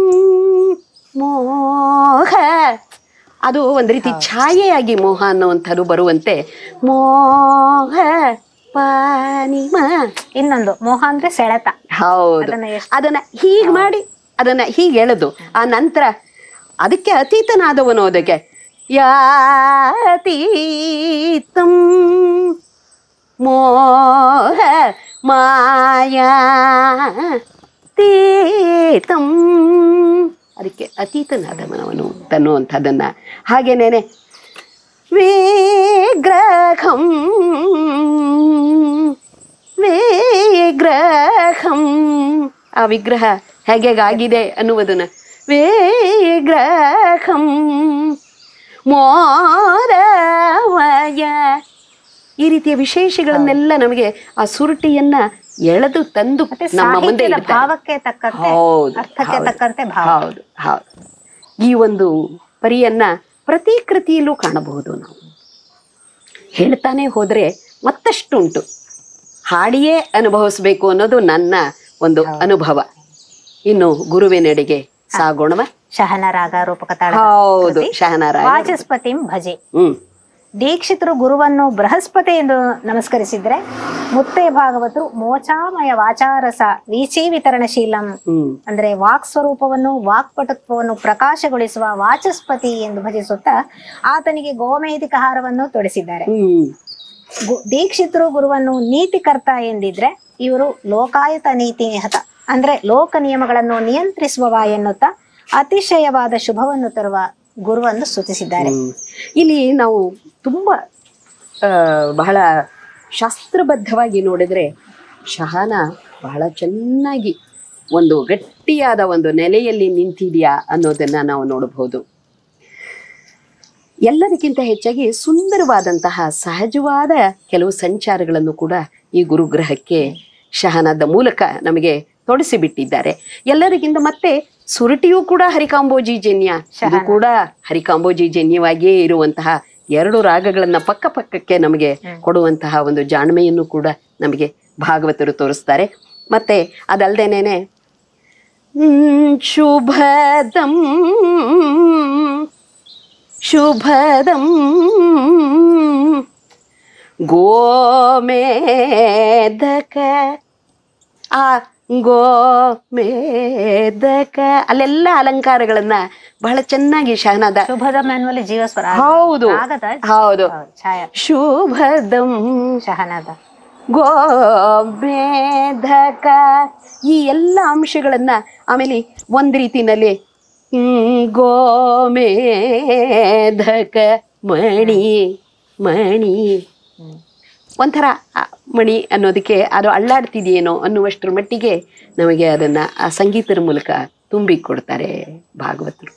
ಮೋಹ ಅದು ಒಂದ್ ರೀತಿ ಛಾಯೆಯಾಗಿ ಮೋಹ ಅನ್ನುವಂಥದ್ದು ಬರುವಂತೆ ಮೋಹ ಪಾನಿಮ ಇನ್ನೊಂದು ಮೋಹ ಅಂದ್ರೆ ಸೆಳೆತ ಹೌದು ಅದನ್ನ ಎಷ್ಟು ಅದನ್ನ ಹೀಗ್ ಮಾಡಿ ಅದನ್ನ ಹೀಗೆ ಎಳೆದು ಆ ನಂತರ ಅದಕ್ಕೆ ಅತೀತನಾದವನು ಅದಕ್ಕೆ ಯಾತೀತಂ ಮೋಹ ಮಾಯಾ ತೀತಂ ಅದಕ್ಕೆ ಅತೀತನಾದವನವನು ತನ್ನುವಂಥದ್ದನ್ನ ಹಾಗೇನೇನೆ ವಿಗ್ರಹಂ ವಿಗ್ರಹಂ ಆ ವಿಗ್ರಹ ಹೇಗಾಗಿದೆ ಅನ್ನುವುದನ್ನ ವಿಗ್ರಹಂ ಮೋದವಯ ಈ ರೀತಿಯ ವಿಶೇಷಗಳನ್ನೆಲ್ಲ ನಮಗೆ ಆ ಸುರುಟಿಯನ್ನ ಎಳೆದು ತಂದು ಮತ್ತೆ ನಮ್ಮ ಮುಂದೆ ಸಾಹಿತ್ಯದ ಇಡ್ತಾರೆ. ಭಾವಕ್ಕೆ ತಕ್ಕಂತೆ ಹೌದು ಅರ್ಥಕ್ಕೆ ಹೌದು. ತಕ್ಕಂತೆ ಭಾವ ಹೌದು ಹೌದು ಈ ಒಂದು ಪರಿಯನ್ನ ಪ್ರತಿ ಕೃತಿಯಲ್ಲೂ ಕಾಣಬಹುದು ನಾವು ಹೇಳ್ತಾನೆ ಹೋದ್ರೆ ಮತ್ತಷ್ಟು ಉಂಟು ಹಾಡಿಯೇ ಅನುಭವಿಸ್ಬೇಕು ಅನ್ನೋದು ನನ್ನ ಒಂದು ಅನುಭವ ಇನ್ನು ಗುರುವಿನೆಡೆಗೆ ಸಾಗೋಣವ ಶಹನ ರಾಗ ರೂಪಕ ತಾಳ ಹೌದು ಶಹನಾರ ವಾಚಸ್ಪತಿಂ ಭಜೆ ಹ್ಮ್ ದೀಕ್ಷಿತರು ಗುರುವನ್ನು ಬೃಹಸ್ಪತಿ ಎಂದು ನಮಸ್ಕರಿಸಿದ್ರೆ ಮುತ್ತೆ ಭಾಗವತರು ಮೋಚಾಮಯ ವಾಚಾರಸ ವೀಚಿ ವಿತರಣಶೀಲಂ ಹ್ಮ್ ಅಂದ್ರೆ ವಾಕ್ ಸ್ವರೂಪವನ್ನು ವಾಕ್ಪಟುತ್ವವನ್ನು ಪ್ರಕಾಶಗೊಳಿಸುವ ವಾಚಸ್ಪತಿ ಎಂದು ಭಜಿಸುತ್ತಾ ಆತನಿಗೆ ಗೋಮೇಧಿಕ ಹಾರವನ್ನು ತೊಡಿಸಿದ್ದಾರೆ ಹ್ಮ್ ಗು- ದೀಕ್ಷಿತರು ಗುರುವನ್ನು ನೀತಿಕರ್ತ ಎಂದಿದ್ರೆ ಇವರು ಲೋಕಾಯತ ನೀತಿ ನಿಹತ ಅಂದ್ರೆ ಲೋಕ ನಿಯಮಗಳನ್ನು ನಿಯಂತ್ರಿಸುವವ ಎನ್ನುತ್ತಾ ಅತಿಶಯವಾದ ಶುಭವನ್ನು ತರುವ ಗುರುವನ್ನು ಸ್ತುತಿಸಿದ್ದಾರೆ ಹ್ಮ್. ಇಲ್ಲಿ ನಾವು ತುಂಬಾ ಆ, ಬಹಳ ಶಾಸ್ತ್ರಬದ್ಧವಾಗಿ ನೋಡಿದ್ರೆ ಶಹನ ಬಹಳ ಚೆನ್ನಾಗಿ ಒಂದು ಗಟ್ಟಿಯಾದ ಒಂದು ನೆಲೆಯಲ್ಲಿ ನಿಂತಿದೆಯಾ ಅನ್ನೋದನ್ನ ನಾವು ನೋಡಬಹುದು ಎಲ್ಲದಕ್ಕಿಂತ ಹೆಚ್ಚಾಗಿ ಸುಂದರವಾದಂತಹ ಸಹಜವಾದ ಕೆಲವು ಸಂಚಾರಗಳನ್ನು ಕೂಡ ಈ ಗುರುಗ್ರಹಕ್ಕೆ ಶಹನದ ಮೂಲಕ ನಮಗೆ ತೊಡಸಿಬಿಟ್ಟಿದ್ದಾರೆ ಎಲ್ಲರಿಗಿಂತ ಮತ್ತೆ ಸುರಟಿಯೂ ಕೂಡ ಹರಿಕಾಂಬೋಜಿ ಜನ್ಯ ಇದು ಕೂಡ ಹರಿಕಾಂಬೋಜಿ ಜನ್ಯವಾಗಿಯೇ ಇರುವಂತಹ ಎರಡು ರಾಗಗಳನ್ನ ಪಕ್ಕ ಪಕ್ಕಕ್ಕೆ ನಮಗೆ ಕೊಡುವಂತಹ ಒಂದು ಜಾಣ್ಮೆಯನ್ನು ಕೂಡ ನಮಗೆ ಭಾಗವತರು ತೋರಿಸ್ತಾರೆ ಮತ್ತೆ ಅದಲ್ದೇನೇನೆ ಹ್ಮ್, ಶುಭದಂ ಶುಭದಂ ಗೋಮೇದಕ ಆ ಗೋಮೇದಕ ಅಲ್ಲೆಲ್ಲ ಅಲಂಕಾರಗಳನ್ನ ಬಹಳ ಚೆನ್ನಾಗಿ ಶಹನಾದ ಶುಭದ ಮ್ಯಾನ್ವಲ್ ಜೀವಸ್ವರ ಹೌದು ಆಗದ ಹೌದು ಛಾಯಾ ಶುಭದಂ ಶಹನಾದ ಗೋಮೇಧಕ ಈ ಎಲ್ಲ ಅಂಶಗಳನ್ನ ಆಮೇಲೆ ಒಂದ್ ರೀತಿನಲ್ಲಿ ಹ್ಮ್, ಗೋಮೇಧಕ ಮಣಿ ಮಣಿ ಒಂಥರ ಆ ಮಣಿ ಅನ್ನೋದಕ್ಕೆ ಅದು ಅಳ್ಳಾಡ್ತಿದೆಯೇನೋ ಅನ್ನುವಷ್ಟರ ಮಟ್ಟಿಗೆ ನಮಗೆ ಅದನ್ನ ಆ ಸಂಗೀತದ ಮೂಲಕ ತುಂಬಿ ಕೊಡ್ತಾರೆ ಭಾಗವತರು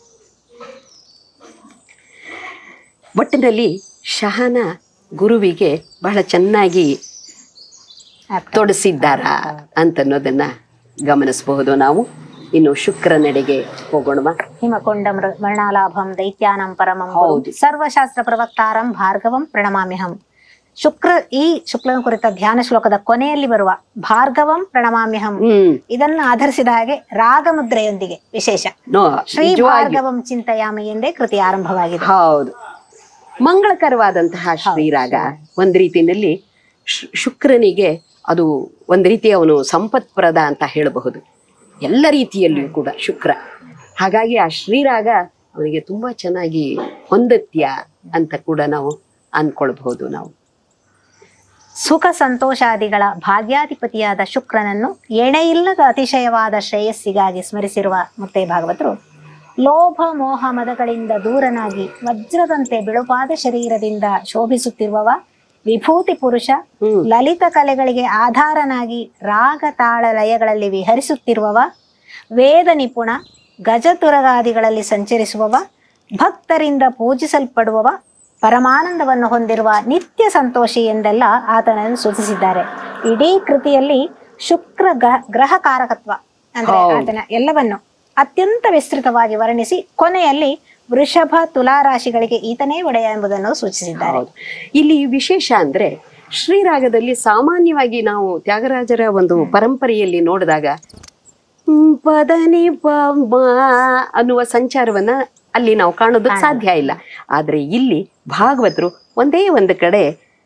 ಒಟ್ಟಿನಲ್ಲಿ ಶಹನ ಗುರುವಿಗೆ ಬಹಳ ಚೆನ್ನಾಗಿ ತೊಡಸಿದ್ದಾರ ಅಂತನ್ನೋದನ್ನ ಗಮನಿಸಬಹುದು ನಾವು ಇನ್ನು ಶುಕ್ರನೆಡೆಗೆ ಹೋಗೋಣ ಹಿಮಕೊಂಡ ಮೃ- ಮೃಣಾಲಾಭಂ ದೈತ್ಯಾನಂ ಪರಮಂ ಗುರುಂ, ಹೌದು. ಸರ್ವಶಾಸ್ತ್ರ ಪ್ರವಕ್ತಾರಂ ಭಾರ್ಗವಂ ಪ್ರಣಮಾಮ್ಯಹಂ ಶುಕ್ರ ಈ ಶುಕ್ಲನ ಕುರಿತ ಧ್ಯಾನ ಶ್ಲೋಕದ ಕೊನೆಯಲ್ಲಿ ಬರುವ ಭಾರ್ಗವಂ ಪ್ರಣಮಾಮ್ಯಹಂ ಹ್ಮ್ ಇದನ್ನು ಆಧರಿಸಿದ ಹಾಗೆ ರಾಗಮುದ್ರೆಯೊಂದಿಗೆ ವಿಶೇಷ ನೋ ಶ್ರೀ ನಿಜವಾಗಿ ಭಾರ್ಗವಂ ಚಿಂತಯಾಮಿ ಎಂದೇ ಕೃತಿ ಆರಂಭವಾಗಿದೆ ಹೌದು ಮಂಗಳಕರವಾದಂತಹ ಶ್ರೀರಾಗ ಒಂದ್ ರೀತಿಯಲ್ಲಿ ಶು- ಶುಕ್ರನಿಗೆ ಅದು ಒಂದ್ ರೀತಿ ಅವನು ಸಂಪತ್ಪ್ರದ ಅಂತ ಹೇಳಬಹುದು ಎಲ್ಲ ರೀತಿಯಲ್ಲಿಯೂ ಕೂಡ ಶುಕ್ರ ಹಾಗಾಗಿ ಆ ಶ್ರೀರಾಗ ಅವನಿಗೆ ತುಂಬಾ ಚೆನ್ನಾಗಿ ಹೊಂದತ್ಯ ಅಂತ ಕೂಡ ನಾವು ಅನ್ಕೊಳ್ಬಹುದು ನಾವು ಸುಖ ಸಂತೋಷಾದಿಗಳ ಭಾಗ್ಯಾಧಿಪತಿಯಾದ ಶುಕ್ರನನ್ನು ಎಣೆಯಿಲ್ಲದ ಅತಿಶಯವಾದ ಶ್ರೇಯಸ್ಸಿಗಾಗಿ ಸ್ಮರಿಸಿರುವ ಮುತ್ತೆ ಭಾಗವತರು ಲೋಭ ಮೋಹ ಮದಗಳಿಂದ ದೂರನಾಗಿ ವಜ್ರದಂತೆ ಬಿಳುಪಾದ ಶರೀರದಿಂದ ಶೋಭಿಸುತ್ತಿರುವವ ವಿಭೂತಿ ಪುರುಷ ಹ್ಮ್. ಲಲಿತ ಕಲೆಗಳಿಗೆ ಆಧಾರನಾಗಿ ರಾಗ ತಾಳ ಲಯಗಳಲ್ಲಿ ವಿಹರಿಸುತ್ತಿರುವವ ವೇದ ನಿಪುಣ ಗಜತುರಗಾದಿಗಳಲ್ಲಿ ಸಂಚರಿಸುವವ ಭಕ್ತರಿಂದ ಪೂಜಿಸಲ್ಪಡುವವ ಪರಮಾನಂದವನ್ನು ಹೊಂದಿರುವ ನಿತ್ಯ ಸಂತೋಷಿ ಎಂದೆಲ್ಲ ಆತನನ್ನು ಸೂಚಿಸಿದ್ದಾರೆ ಇಡೀ ಕೃತಿಯಲ್ಲಿ ಶುಕ್ರ ಗ್ರಹ ಗ್ರಹ ಕಾರಕತ್ವ ಅಂದ್ರೆ ಆತನ ಎಲ್ಲವನ್ನು ಅತ್ಯಂತ ವಿಸ್ತೃತವಾಗಿ ವರ್ಣಿಸಿ ಕೊನೆಯಲ್ಲಿ ವೃಷಭ ತುಲಾರಾಶಿಗಳಿಗೆ ಈತನೇ ಒಡೆಯ ಎಂಬುದನ್ನು ಸೂಚಿಸಿದ್ದಾರೆ ಹೌದು ಇಲ್ಲಿ ವಿಶೇಷ ಅಂದ್ರೆ ಶ್ರೀರಾಗದಲ್ಲಿ ಸಾಮಾನ್ಯವಾಗಿ ನಾವು ತ್ಯಾಗರಾಜರ ಒಂದು ಪರಂಪರೆಯಲ್ಲಿ ನೋಡಿದಾಗ ಹ್ಮ್, ಪದನಿ ಪ ಮ ಅನ್ನುವ ಸಂಚಾರವನ್ನ ಅಲ್ಲಿ ನಾವು ಕಾಣೋದಕ್ಕೆ ಸಾಧ್ಯ ಇಲ್ಲ ಆದ್ರೆ ಇಲ್ಲಿ ಭಾಗವತರು ಒಂದೇ ಒಂದು ಕಡೆ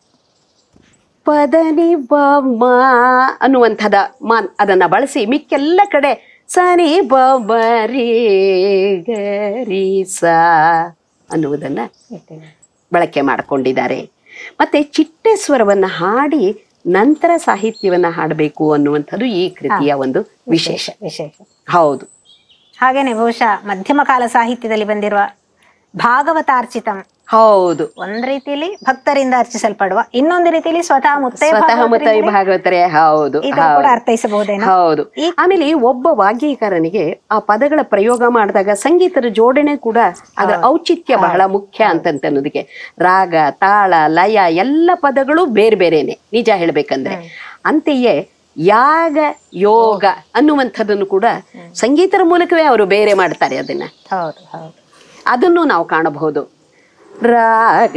ಪದನಿ ಬ ಮ ಅನ್ನುವಂಥದ ಮಾನ್ ಅದನ್ನ ಬಳಸಿ ಮಿಕ್ಕೆಲ್ಲ ಕಡೆ ಸನಿ ಬ ಬ ರೀ ಗ ರೀ ಸ ಅನ್ನುವುದನ್ನ ಬಳಕೆ ಮಾಡಿಕೊಂಡಿದ್ದಾರೆ ಮತ್ತೆ ಚಿಟ್ಟೆ ಸ್ವರವನ್ನ ಹಾಡಿ ನಂತರ ಸಾಹಿತ್ಯವನ್ನ ಹಾಡಬೇಕು ಅನ್ನುವಂಥದ್ದು ಈ ಕೃತಿಯ ಒಂದು ವಿಶೇಷ ವಿಶೇಷ ಹೌದು ಹಾಗೇನೆ ಬಹುಶಃ ಮಧ್ಯಮ ಕಾಲ ಸಾಹಿತ್ಯದಲ್ಲಿ ಬಂದಿರುವ ಭಾಗವತಾರ್ಚಿತಂ ಹೌದು ಒಂದ್ ರೀತಿಯಲ್ಲಿ ಭಕ್ತರಿಂದ ಅರ್ಚಿಸಲ್ಪಡುವ ಇನ್ನೊಂದು ರೀತಿಯಲ್ಲಿ ಸ್ವತಃ ಮುತ್ತೈ ಸ್ವತಃ ಮುತ್ತೈ ಭಾಗವತರಿಂದಲೇ ಭಾಗವತರೇ ಹೌದು ಇದನ್ನು ಕೂಡ ಹೌದು. ಅರ್ಥೈಸಬಹುದೇನೋ ಹೌದು ಈ- ಆಮೇಲೆ ಒಬ್ಬ ವಾಗ್ಯಕಾರನಿಗೆ ಆ ಪದಗಳ ಪ್ರಯೋಗ ಮಾಡಿದಾಗ ಸಂಗೀತದ ಜೋಡಣೆ ಕೂಡ ಅದರ ಔಚಿತ್ಯ ಬಹಳ ಮುಖ್ಯ ಅಂತಂತ ಅನ್ನೋದಕ್ಕೆ ರಾಗ ತಾಳ ಲಯ ಎಲ್ಲ ಪದಗಳು ಬೇರೆ ಬೇರೆನೆ ನಿಜ ಹೇಳ್ಬೇಕಂದ್ರೆ ಅಂತೆಯೇ ಯಾಗ ಯೋಗ ಅನ್ನುವಂಥದ್ದನ್ನು ಕೂಡ ಸಂಗೀತದ ಮೂಲಕವೇ ಅವರು ಬೇರೆ ಮಾಡ್ತಾರೆ ಅದನ್ನ ಹೌದು ಹೌದು ಅದನ್ನು ನಾವು ಕಾಣಬಹುದು ರಾಗ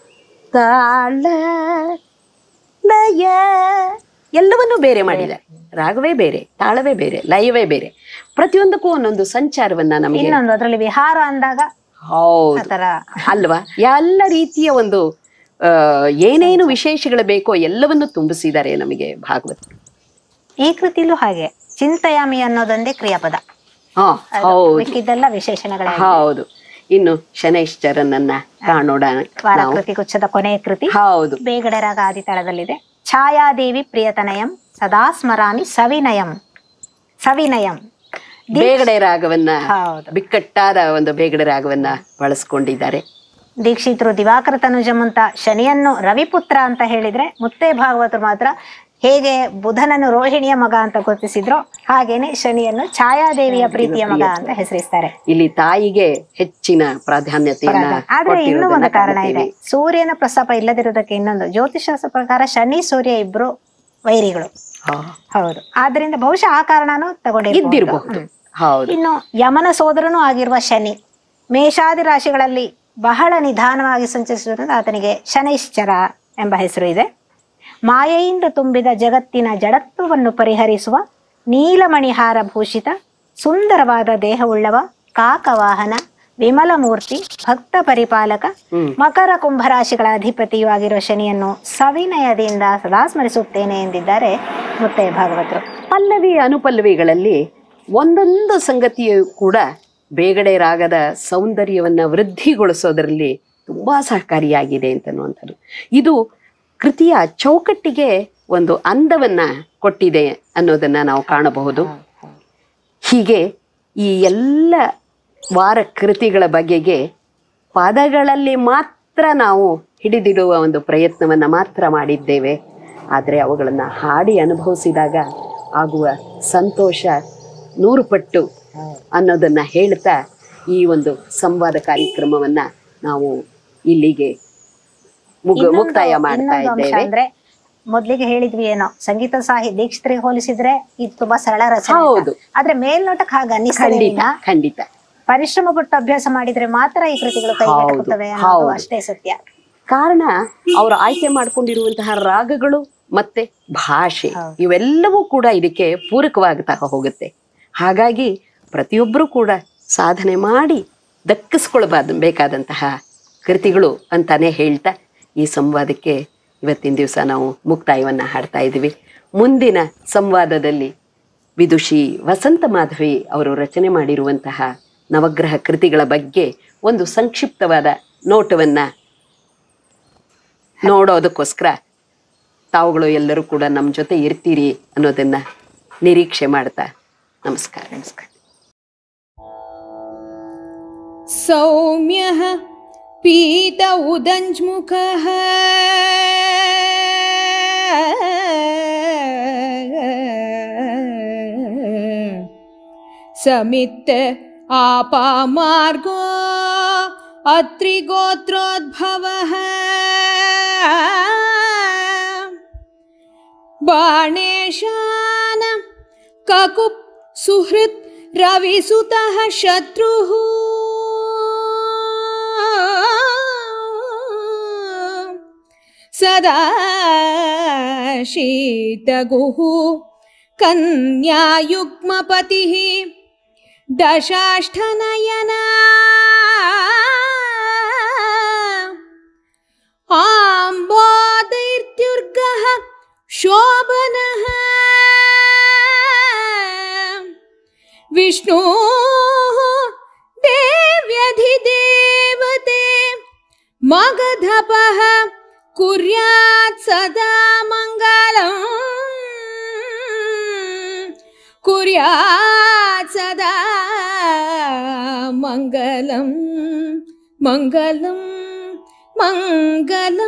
ತಾಳ ಲಯ ಎಲ್ಲವನ್ನೂ ಬೇರೆ ಮಾಡಿದ್ದಾರೆ ರಾಗವೇ ಬೇರೆ ತಾಳವೇ ಬೇರೆ ಲಯವೇ ಬೇರೆ ಪ್ರತಿಯೊಂದಕ್ಕೂ ಒಂದೊಂದು ಸಂಚಾರವನ್ನ ನಮಗೆ ಇನ್ನೊಂದು ಅದರಲ್ಲಿ ವಿಹಾರ ಅಂದಾಗ ಹೌದು ಆತರ ಅಲ್ವಾ ಎಲ್ಲ ರೀತಿಯ ಒಂದು ಆ, ಏನೇನು ವಿಶೇಷಗಳು ಬೇಕೋ ಎಲ್ಲವನ್ನು ತುಂಬಿಸಿದ್ದಾರೆ ನಮಗೆ ಭಾಗವತ ಈ ಕೃತಿಲೂ ಹಾಗೆ ಚಿಂತಯಾಮಿ ಅನ್ನೋದೊಂದೇ ಕ್ರಿಯಾಪದ ಹಾ ಹೌದು ಮಿಕ್ಕಿದ್ದೆಲ್ಲ ವಿಶೇಷಣಗಳೇ ಹೌದು ಇನ್ನು ಶನೈಶ್ಚರನನ್ನ ಕಾಣೋಣ ವಾರ ನಾವು ಕೃತಿ ಗುಚ್ಛದ ಕೊನೆಯ ಕೃತಿ ಹೌದು ಬೇಗಡೆ ರಾಗ ಆದಿತಾಳದಲ್ಲಿದೆ ಛಾಯಾದೇವಿ ಪ್ರಿಯತನಯಂ ಸದಾ ಸ್ಮರಾಮಿ ಸವಿನಯಂ ಸವಿನಯಂ ಬೇಗಡೆ ರಾಗವನ್ನ ಹೌದು ಬಿಕ್ಕಟ್ಟಾದ ಒಂದು ಬೇಗಡೆ ರಾಗವನ್ನ ಬಳಸ್ಕೊಂಡಿದ್ದಾರೆ ದೀಕ್ಷಿತರು ದಿವಾಕರ ತನುಜಮಂತ ಶನಿಯನ್ನು ರವಿಪುತ್ರ ಅಂತ ಹೇಳಿದ್ರೆ ಮುತ್ತೇ ಭಾಗವತರು ಮಾತ್ರ ಹೇಗೆ ಬುಧನನ್ನು ರೋಹಿಣಿಯ ಮಗ ಅಂತ ಗುರುತಿಸಿದ್ರೋ ಹಾಗೇನೆ ಶನಿಯನ್ನು ಛಾಯಾದೇವಿಯ ಪ್ರೀತಿಯ ಮಗ ಅಂತ ಹೆಸರಿಸ್ತಾರೆ ಇಲ್ಲಿ ತಾಯಿಗೆ ಹೆಚ್ಚಿನ ಪ್ರಾಧಾನ್ಯತೆಯನ್ನ ಆದ್ರೆ ಇನ್ನೂ ಕೊಟ್ಟಿರೋದನ್ನ ಒಂದು ಕಾರಣ ಇದೆ ಕಾಣ್ತೇವೆ. ಸೂರ್ಯನ ಪ್ರಸ್ತಾಪ ಇಲ್ಲದಿರೋದಕ್ಕೆ ಇನ್ನೊಂದು ಜ್ಯೋತಿಷಾಸ್ತ್ರ ಪ್ರಕಾರ ಶನಿ ಸೂರ್ಯ ಇಬ್ರು ವೈರಿಗಳು ಹಾ. ಹೌದು ಆದ್ರಿಂದ ಬಹುಶಃ ಆ ಕಾರಣನೂ ತಗೊಂಡಿರ್ಬೋದು ಇದ್ದಿರಬಹುದು ಹೌದು ಇನ್ನು ಯಮನ ಸೋದರನೂ ಆಗಿರುವ ಶನಿ ಮೇಷಾದಿ ರಾಶಿಗಳಲ್ಲಿ ಬಹಳ ನಿಧಾನವಾಗಿ ಸಂಚರಿಸುವುದರಿಂದ ಆತನಿಗೆ ಶನೈಶ್ಚರ ಎಂಬ ಹೆಸರು ಇದೆ ಮಾಯೆಯಿಂದ ತುಂಬಿದ ಜಗತ್ತಿನ ಜಡತ್ವವನ್ನು ಪರಿಹರಿಸುವ ನೀಲಮಣಿಹಾರ ಭೂಷಿತ ಸುಂದರವಾದ ದೇಹವುಳ್ಳವ ಕಾಕವಾಹನ ವಿಮಲ ಮೂರ್ತಿ ಭಕ್ತ ಪರಿಪಾಲಕ ಹ್ಮ್. ಮಕರ ಕುಂಭರಾಶಿಗಳ ಅಧಿಪತಿಯೂ ಆಗಿರುವ ಶನಿಯನ್ನು ಸವಿನಯದಿಂದ ಸದಾ ಸ್ಮರಿಸುತ್ತೇನೆ ಎಂದಿದ್ದಾರೆ ಮುತ್ತಯ್ಯ ಭಾಗವತರು ಪಲ್ಲವಿ ಅನುಪಲ್ಲವಿಗಳಲ್ಲಿ ಒಂದೊಂದು ಸಂಗತಿಯು ಕೂಡ ಬೇಗಡೆ ರಾಗದ ಸೌಂದರ್ಯವನ್ನ ವೃದ್ಧಿಗೊಳಿಸೋದರಲ್ಲಿ ತುಂಬಾ ಸಹಕಾರಿಯಾಗಿದೆ ಅಂತನ್ನುವಂಥದ್ದು ಇದು ಕೃತಿಯ ಚೌಕಟ್ಟಿಗೆ ಒಂದು ಅಂದವನ್ನ ಕೊಟ್ಟಿದೆ ಅನ್ನೋದನ್ನ ನಾವು ಕಾಣಬಹುದು ಹೀಗೆ ಈ ಎಲ್ಲ ವಾರ ಕೃತಿಗಳ ಬಗೆಗೆ ಪದಗಳಲ್ಲಿ ಮಾತ್ರ ನಾವು ಹಿಡಿದಿಡುವ ಒಂದು ಪ್ರಯತ್ನವನ್ನ ಮಾತ್ರ ಮಾಡಿದ್ದೇವೆ ಆದರೆ ಅವುಗಳನ್ನು ಹಾಡಿ ಅನುಭವಿಸಿದಾಗ ಆಗುವ ಸಂತೋಷ ನೂರು ಪಟ್ಟು ಅನ್ನೋದನ್ನ ಹೇಳ್ತಾ ಈ ಒಂದು ಸಂವಾದ ಕಾರ್ಯಕ್ರಮವನ್ನ ನಾವು ಇಲ್ಲಿಗೆ ಮುಗ ಇನ್ನೊಂದು- ಮುಕ್ತಾಯ ಮಾಡ್ತಾ ಇನ್ನೊಂದು ಅಂಶ ಇದ್ದೇವೆ ಅಂದ್ರೆ ಮೊದ್ಲಿಗೆ ಹೇಳಿದ್ವಿ ಏನೋ ಸಂಗೀತ ಸಾಹಿ ದೀಕ್ಷಿತರಿಗೆ ಹೋಲಿಸಿದ್ರೆ ಇದು ತುಂಬಾ ಸರಳ ರಚನೆ ಅಂತ. ಹೌದು. ಆದ್ರೆ ಮೇಲ್ನೋಟಕ್ಕೆ ಹಾಗೆ ಖಂಡಿತ ಅನ್ನಿಸ್ತದೆ ಖಂಡಿತ ಪರಿಶ್ರಮ ಪಟ್ಟು ಅಭ್ಯಾಸ ಮಾಡಿದ್ರೆ ಮಾತ್ರ ಈ ಕೃತಿಗಳು ಹೌದು, ಕೈಗೆಟಕುತ್ತವೆ ಅನ್ನೋದು ಹೌದು. ಅಷ್ಟೇ ಸತ್ಯ ಕಾರಣ ಅವರು ಆಯ್ಕೆ ಮಾಡ್ಕೊಂಡಿರುವಂತಹ ರಾಗಗಳು ಮತ್ತೆ ಭಾಷೆ ಹೌದು. ಇವೆಲ್ಲವೂ ಕೂಡ ಇದಕ್ಕೆ ಪೂರಕವಾಗ್ತಾ ಹೋಗುತ್ತೆ ಹಾಗಾಗಿ ಪ್ರತಿಯೊಬ್ಬರೂ ಕೂಡ ಸಾಧನೆ ಮಾಡಿ ದಕ್ಕಿಸ್ಕೊಳ್ಬಾರ್ದು ಬೇಕಾದಂತಹ ಕೃತಿಗಳು ಅಂತಾನೆ ಹೇಳ್ತಾ ಈ ಸಂವಾದಕ್ಕೆ ಇವತ್ತಿನ ದಿವಸ ನಾವು ಮುಕ್ತಾಯವನ್ನ ಹಾಡ್ತಾ ಇದ್ದೀವಿ ಮುಂದಿನ ಸಂವಾದದಲ್ಲಿ ವಿದುಷಿ ವಸಂತ ಮಾಧವಿ ಅವರು ರಚನೆ ಮಾಡಿರುವಂತಹ ನವಗ್ರಹ ಕೃತಿಗಳ ಬಗ್ಗೆ ಒಂದು ಸಂಕ್ಷಿಪ್ತವಾದ ನೋಟವನ್ನ ನೋಡೋದಕ್ಕೋಸ್ಕರ ತಾವುಗಳು ಎಲ್ಲರೂ ಕೂಡ ನಮ್ಮ ಜೊತೆ ಇರ್ತೀರಿ ಅನ್ನೋದನ್ನ ನಿರೀಕ್ಷೆ ಮಾಡ್ತಾ ನಮಸ್ಕಾರ ನಮಸ್ಕಾರ सौम्यः पीत उदञ्ज्मुखः समित् आपामार्गो अत्रिगोत्रोद्भवः बाणेशान ककुप् सुहृत् रविसुतः शत्रुः सदा शीतगुः कन्यायुग्मपतिः दशाष्टनयना आम्बोदैर्त्युर्गः शोभनः विष्णोः देव्यधिदेवते मगधपः कुर्यात् सदा मङ्गलम् कुर्यात् सदा मङ्गलम् मङ्गलम् मङ्गलम्